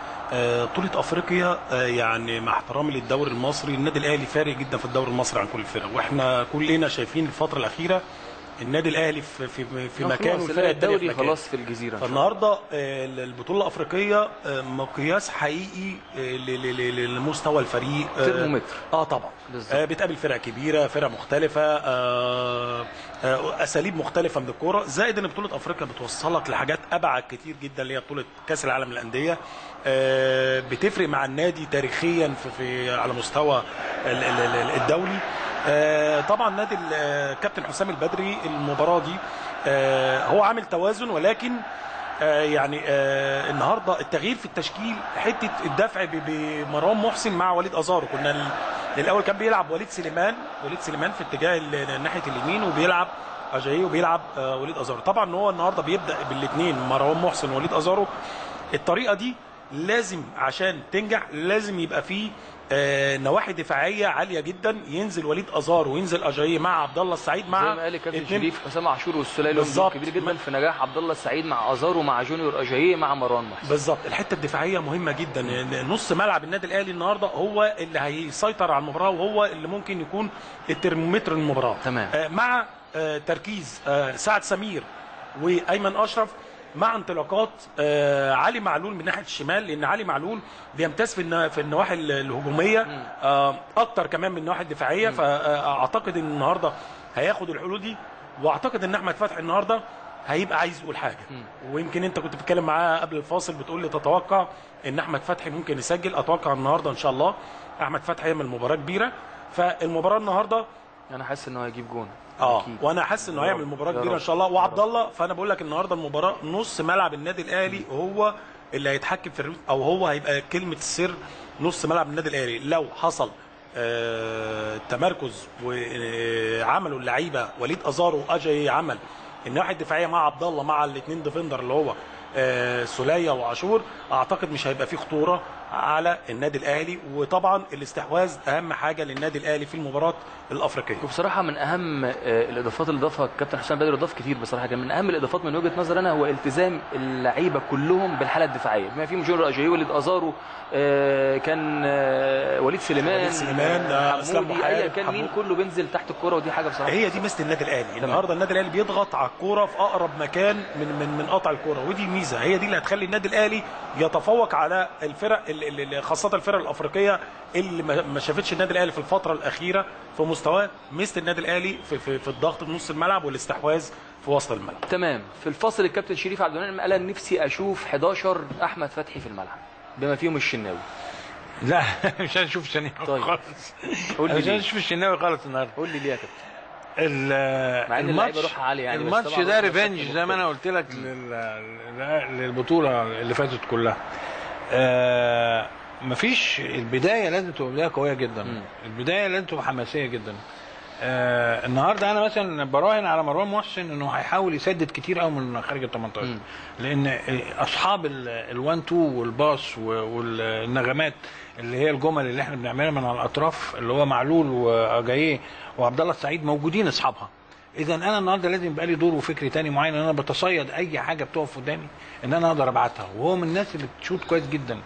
آه، بطوله افريقيا آه، يعني مع احترامي للدوري المصري النادي الاهلي فارق جدا في الدوري المصري عن كل الفرق واحنا كلنا شايفين الفتره الاخيره النادي الاهلي في في في آه، مكان خلاص، والفرق التانية في الدوري مكان. خلاص في الجزيره إن شاء الله. فالنهارده آه، البطوله الافريقيه آه، مقياس حقيقي آه، ل- ل- ل- لمستوى الفريق آه، ترمومتر. اه طبعا بالظبط. آه بتقابل فرق كبيره فرق مختلفه آه آه اساليب مختلفه من الكوره زائد ان بطوله افريقيا بتوصلك لحاجات ابعد كتير جدا اللي هي بطوله كاس العالم للانديه آه بتفرق مع النادي تاريخيا في, في على مستوى ال- ال- ال- الدولي آه طبعا نادي ال- آه، كابتن حسام البدري المباراه دي آه هو عامل توازن ولكن آه يعني آه النهارده التغيير في التشكيل حته الدفع ب- بمروان محسن مع وليد ازارو كنا ال- الاول كان بيلعب وليد سليمان وليد سليمان في اتجاه ال- ناحيه اليمين وبيلعب اجاي وبيلعب آه وليد ازارو طبعا هو النهارده بيبدا بالاثنين مروان محسن ووليد ازارو الطريقه دي لازم عشان تنجح لازم يبقى فيه آه، نواحي دفاعيه عاليه جدا ينزل وليد ازار وينزل اجاييه مع عبد الله السعيد مع زي ما قال الكابتن اتنين- شريف حسام عاشور والسوليه لهم دور بالظبط. كبير جدا في نجاح عبد الله السعيد مع ازار ومع جونيور اجاييه مع مروان محسن بالظبط الحته الدفاعيه مهمه جدا نص ملعب النادي الاهلي النهارده هو اللي هيسيطر على المباراه وهو اللي ممكن يكون الترمومتر المباراه تمام. آه مع آه تركيز آه سعد سمير وايمن اشرف مع انطلاقات آه علي معلول من ناحيه الشمال لان علي معلول بيمتاز في النا- في النواحي ال- الهجوميه آه اكتر كمان من النواحي الدفاعيه فاعتقد ان النهارده هياخد الحلول دي واعتقد ان احمد فتحي النهارده هيبقى عايز يقول حاجه ويمكن انت كنت بتتكلم معاه قبل الفاصل بتقول لي تتوقع ان احمد فتحي ممكن يسجل اتوقع النهارده ان شاء الله احمد فتحي يعمل مباراه كبيره فالمباراه النهارده انا حاسس ان هو هيجيب جون اه أكيد. وانا حاسس انه يا هيعمل رب. مباراه يا كبيره رب. ان شاء الله وعبد الله فانا بقول لك النهارده المباراه نص ملعب النادي الاهلي هو اللي هيتحكم في الريتم او هو هيبقى كلمه السر نص ملعب النادي الاهلي لو حصل آه تمركز وعملوا اللعيبه وليد ازارو اجاي عمل الناحيه الدفاعيه مع عبد الله مع الاثنين ديفندر اللي هو آه سوليه وعاشور اعتقد مش هيبقى فيه خطوره على النادي الاهلي وطبعا الاستحواذ اهم حاجه للنادي الاهلي في المباراه الافريقيه وبصراحه من اهم آه، الاضافات اللي ضافها الكابتن حسام بدر اضاف كتير بصراحه كان من اهم الاضافات من وجهه نظري انا هو التزام اللعيبه كلهم بالحاله الدفاعيه بما فيهم جونيور اجاييه وليد ازارو آه، كان آه، وليد سليمان وليد سليمان، آه، اسلام حمودي محارب، ايا كان مين حمود. كله بينزل تحت الكره ودي حاجه بصراحه هي دي ميزه النادي الاهلي النهارده النادي الاهلي بيضغط على الكوره في اقرب مكان من من من قطع الكوره ودي ميزه هي دي اللي هتخلي النادي الاهلي يتفوق على الفرق ال- ال- ال- خاصه الفرق الافريقيه اللي ما ما شافتش النادي الاهلي في الفتره الاخيره في مستواه ميزه النادي الاهلي في, في, في الضغط في نص الملعب والاستحواذ في وسط الملعب تمام في الفصل الكابتن شريف عبد المنعم قال أنا نفسي اشوف 11 احمد فتحي في الملعب بما فيهم الشناوي لا مش عايز اشوف الشناوي طيب. خالص قول لي مش ليه؟ عايز اشوف الشناوي خالص النهارده قول لي ليه يا كابتن ال- مع إن اللعيبة الماتش روحها عالية يعني، بس الماتش طبعاً ده روحها ريفنج بشكل زي ما انا قلت لك لل- لل- للبطوله اللي فاتت كلها آه مفيش البدايه لازم تبقى بدايه قويه جدا البدايه لازم تبقى حماسيه جدا آه النهارده انا مثلا براهن على مروان محسن انه هيحاول يسدد كتير قوي من خارج ال 18 لان اصحاب ال1 2 والباص و- والنغمات اللي هي الجمل اللي احنا بنعملها من على الاطراف اللي هو معلول واجاييه وعبد الله السعيد موجودين اصحابها اذا انا النهارده لازم يبقى لي دور وفكر تاني معين ان انا بتصيد اي حاجه بتقف قدامي ان انا اقدر ابعتها وهو من الناس اللي بتشوط كويس جدا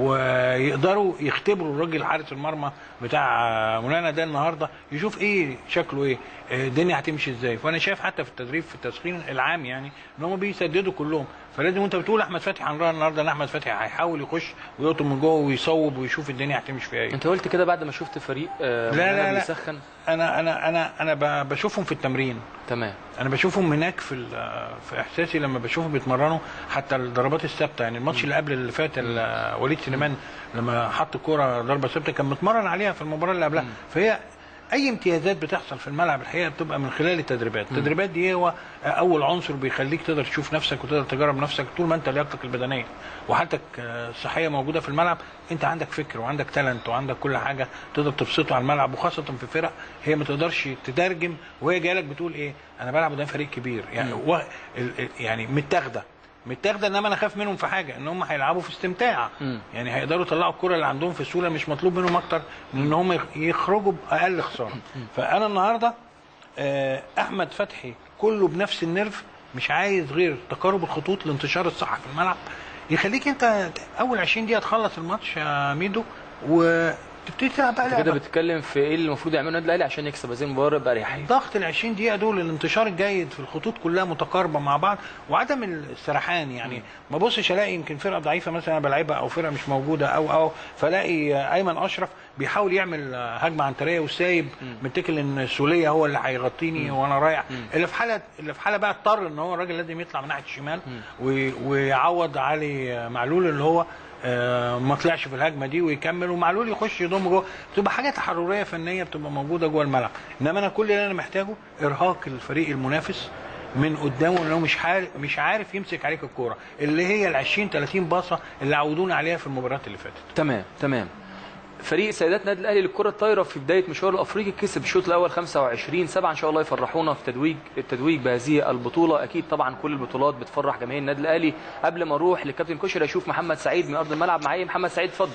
ويقدروا يختبروا الراجل حارس المرمى بتاع مولانا ده النهارده يشوف ايه شكله ايه آه، الدنيا هتمشي ازاي فانا شايف حتى في التدريب في التسخين العام يعني ان هم بيسددوا كلهم فلازم وانت بتقول احمد فتحي هنراهن النهارده ان احمد فتحي هيحاول يخش ويقطم من جوه ويصوب ويشوف الدنيا هتمشي فيها ايه انت قلت كده بعد ما شفت فريق آه، لا مننا لا لا بيسخن انا انا انا انا ب- بشوفهم في التمرين تمام انا بشوفهم هناك في ال- في احساسي لما بشوفهم بيتمرنوا حتى الضربات الثابته يعني الماتش اللي قبل اللي فات ال- وليد سليمان لما حط الكوره ضربه ثابته كان متمرن عليها في المباراه اللي قبلها فهي اي امتيازات بتحصل في الملعب الحقيقه بتبقى من خلال التدريبات التدريبات دي هو اول عنصر بيخليك تقدر تشوف نفسك وتقدر تجرب نفسك طول ما انت لياقتك البدنيه وحالتك آه، الصحيه موجوده في الملعب انت عندك فكر وعندك تالنت وعندك كل حاجه تقدر تبسطه على الملعب وخاصه في فرق هي ما تقدرش تترجم وهي جايه لك بتقول ايه انا بلعب قدام فريق كبير يعني و... ال- ال- يعني متاخده متاخده انما انا خايف منهم في حاجه ان هم هيلعبوا في استمتاع يعني هيقدروا يطلعوا الكره اللي عندهم في السهوله مش مطلوب منهم اكتر من ان هم يخ- يخرجوا باقل خساره فانا النهارده آه، احمد فتحي كله بنفس النرف مش عايز غير تقارب الخطوط الانتشار الصح في الملعب يخليك انت اول 20 دقيقه تخلص الماتش يا ميدو وتبتدي تلعب بقى انت كده لعبة. بتتكلم في ايه اللي المفروض يعمله النادي الاهلي عشان يكسب هذه المباراه باريحيه ضغط ال 20 دقيقة دول الانتشار الجيد في الخطوط كلها متقاربة مع بعض وعدم السرحان يعني ما بصش الاقي يمكن فرقة ضعيفة مثلا انا بلعبها او فرقة مش موجودة او او فلاقي ايمن اشرف بيحاول يعمل هجمة عنترية وسايب متكل ان السولية هو اللي هيغطيني وانا رايح اللي في حالة اللي في حالة بقى اضطر ان هو الراجل لازم يطلع من ناحية الشمال وي- ويعوض علي معلول اللي هو آه، ما طلعش في الهجمه دي ويكمل ومعلول يخش يضم جوه بتبقى حاجه تحرريه فنيه بتبقى موجوده جوه الملعب انما انا كل اللي انا محتاجه ارهاق الفريق المنافس من قدامه لانه مش عارف مش عارف يمسك عليك الكوره اللي هي ال 20 30 باصه اللي عودونا عليها في المباريات اللي فاتت تمام تمام فريق سيدات نادي الاهلي للكره الطايره في بدايه مشواره الافريقي كسب الشوط الاول 25 7 ان شاء الله يفرحونا في تتويج التتويج بهذه البطوله اكيد طبعا كل البطولات بتفرح جماهير النادي الاهلي قبل ما اروح للكابتن كشري اشوف محمد سعيد من ارض الملعب معايا محمد سعيد اتفضل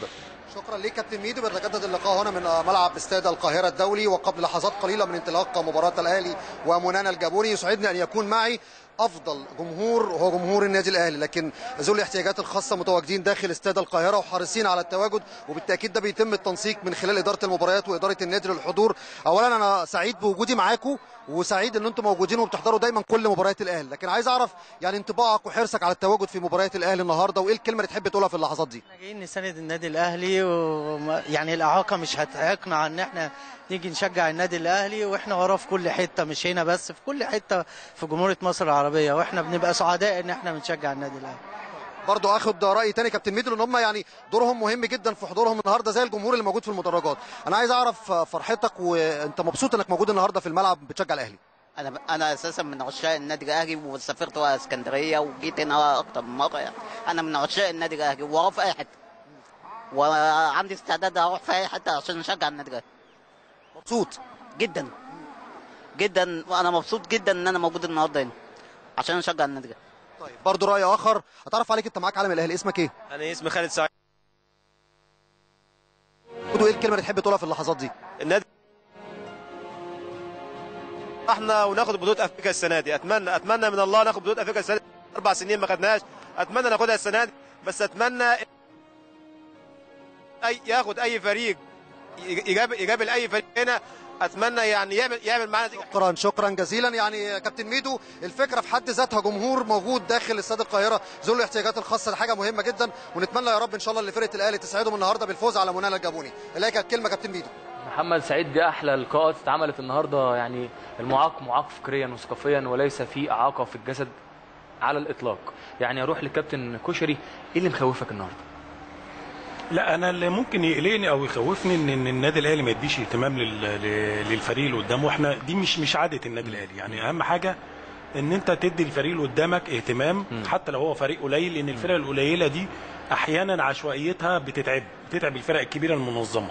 شكرا ليك كابتن ميدو بيتجدد اللقاء هنا من ملعب استاد القاهره الدولي وقبل لحظات قليله من انطلاق مباراه الاهلي ومنانا الجابوني يسعدني ان يكون معي افضل جمهور هو جمهور النادي الاهلي لكن ذوي الاحتياجات الخاصه متواجدين داخل استاد القاهره وحريصين على التواجد وبالتاكيد ده بيتم التنسيق من خلال اداره المباريات واداره النادي للحضور اولا انا سعيد بوجودي معاكم وسعيد ان انتم موجودين وبتحضروا دايما كل مباريات الاهلي لكن عايز اعرف يعني انطباعك وحرصك على التواجد في مباريات الاهلي النهارده وايه الكلمه اللي تحب تقولها في اللحظات دي احنا جايين نساند النادي الاهلي ويعني الاعاقه مش هتعيقنا عن ان احنا نيجي نشجع النادي الاهلي واحنا وراه في كل حته مش هنا بس في كل حته في جمهوريه مصر العربيه واحنا بنبقى سعداء ان احنا بنشجع النادي الاهلي برضو اخد راي تاني كابتن ميدو ان هم يعني دورهم مهم جدا في حضورهم النهارده زي الجمهور اللي موجود في المدرجات انا عايز اعرف فرحتك وانت مبسوط انك موجود النهارده في الملعب بتشجع الاهلي انا انا اساسا من عشاق النادي الاهلي وسافرت اسكندريه وجيت هنا اكتر من مره يعني انا من عشاق النادي الاهلي واروح في اي حته وعندي استعداد اروح في اي حته عشان اشجع النادي الاهلي مبسوط جدا جدا وانا مبسوط جدا ان انا موجود النهارده هنا عشان اشجع النادي الاهلي طيب برضو راي اخر اتعرف عليك انت معاك علم الاهلي اسمك ايه انا اسمي خالد سعيد ايه الكلمه اللي تحب تقولها في اللحظات دي النادي احنا وناخد بطوله افريقيا السنه دي اتمنى اتمنى من الله ناخد بطوله افريقيا السنه دي اربع سنين ما خدناش اتمنى ناخدها السنه دي بس اتمنى اي ياخد اي فريق يقابل يقابل اي فريق هنا اتمنى يعني يعمل يعمل معانا شكرا شكرا جزيلا يعني كابتن ميدو الفكره في حد ذاتها جمهور موجود داخل استاد القاهره ذوي الاحتياجات الخاصه دي حاجه مهمه جدا ونتمنى يا رب ان شاء الله اللي فرقه الاهلي تسعدهم النهارده بالفوز على منانا الجابوني اليك الكلمه كابتن ميدو محمد سعيد دي احلى لقاءات اتعملت النهارده يعني المعاق معاق فكريا وثقافيا وليس في اعاقه في الجسد على الاطلاق يعني اروح للكابتن كشري ايه اللي مخوفك النهارده لا انا اللي ممكن يقلقني او يخوفني ان ان النادي الاهلي ما يديش اهتمام لل- للفريق اللي قدامه احنا دي مش مش عاده النادي الاهلي يعني اهم حاجه ان انت تدي الفريق اللي قدامك اهتمام حتى لو هو فريق قليل لان الفرق القليله دي احيانا عشوائيتها بتتعب بتتعب الفرق الكبيره المنظمه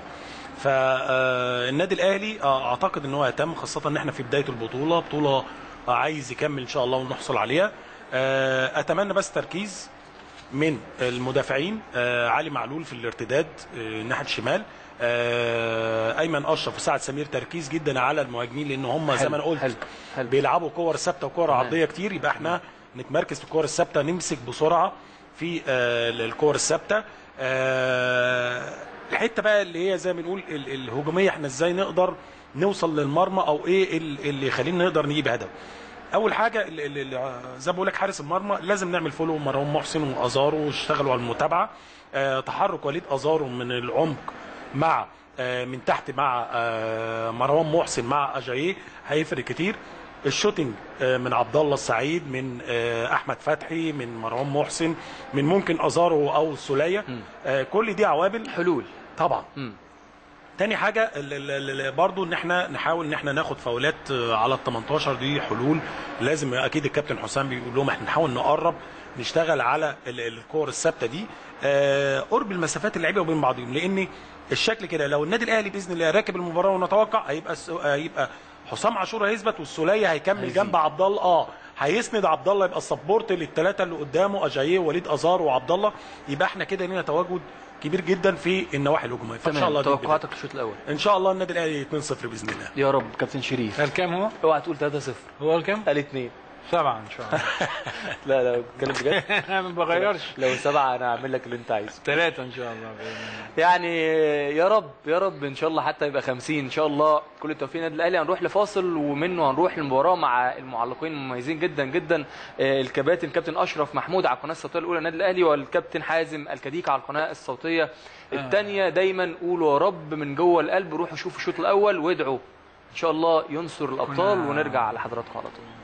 فالنادي الاهلي آه، اعتقد ان هو يهتم خاصه ان احنا في بدايه البطوله بطوله آه، عايز يكمل ان شاء الله ونحصل عليها آه، اتمنى بس تركيز من المدافعين آه، علي معلول في الارتداد آه، ناحيه الشمال آه، ايمن اشرف وسعد سمير تركيز جدا على المهاجمين لان هم زي حلو، ما انا قلت حلو، حلو. بيلعبوا كور ثابته وكور تمام. عرضيه كتير يبقى احنا نتمركز في الكور الثابته نمسك بسرعه في آه، الكور الثابته آه، الحته بقى اللي هي زي ما بنقول ال- الهجوميه احنا ازاي نقدر نوصل للمرمى او ايه ال- اللي يخلينا نقدر نجيب هدف اول حاجه ال- ال- ال- زي ما بقول لك حارس المرمى لازم نعمل فولو مروان محسن وازارو واشتغلوا على المتابعه آه، تحرك وليد ازارو من العمق مع آه، من تحت مع آه، مروان محسن مع اجاييه هيفرق كتير الشوتنج آه، من عبد الله السعيد من آه، احمد فتحي من مروان محسن من ممكن ازارو او السوليه آه، كل دي عوامل حلول طبعا تاني حاجه ال- ال- ال- برضو ان احنا نحاول ان احنا ناخد فاولات آه، على ال 18 دي حلول لازم اكيد الكابتن حسام بيقول لهم احنا نحاول نقرب نشتغل على ال- الكور الثابته دي آه، قرب المسافات اللعيبه وبين بعضهم لان الشكل كده لو النادي الاهلي باذن الله راكب المباراه ونتوقع هيبقى الس- هيبقى حسام عاشور هيثبت والسوليه هيكمل هيزيد. جنب عبد الله اه هيسند عبد الله يبقى السبورت للثلاثه اللي قدامه اجاييه ووليد ازار وعبد الله يبقى احنا كده لينا تواجد كبير جدا في النواحي الهجوميه فان شاء الله دي البداية. توقعاتك للشوط الاول ان شاء الله النادي الاهلي 2-0 باذن الله يا رب كابتن شريف قال كام هو؟ اوعى تقول 3-0 هو الكام؟ قال 2 سبعة ان شاء الله لا لا بتكلم بجد انا ما بغيرش لو سبعة انا هعمل لك اللي انت عايزه ثلاثة ان شاء الله بإذن الله. يعني يا رب يا رب ان شاء الله حتى يبقى 50 ان شاء الله كل التوفيق للنادي الاهلي هنروح لفاصل ومنه هنروح للمباراه مع المعلقين المميزين جدا جدا آه، الكباتن كابتن اشرف محمود على القناه الصوتيه الاولى النادي الاهلي والكابتن حازم الكديك على القناه الصوتيه الثانيه دايما قولوا يا رب من جوه القلب روحوا شوفوا الشوط الاول وادعوا ان شاء الله ينصر الابطال كنا- ونرجع لحضراتكم على طول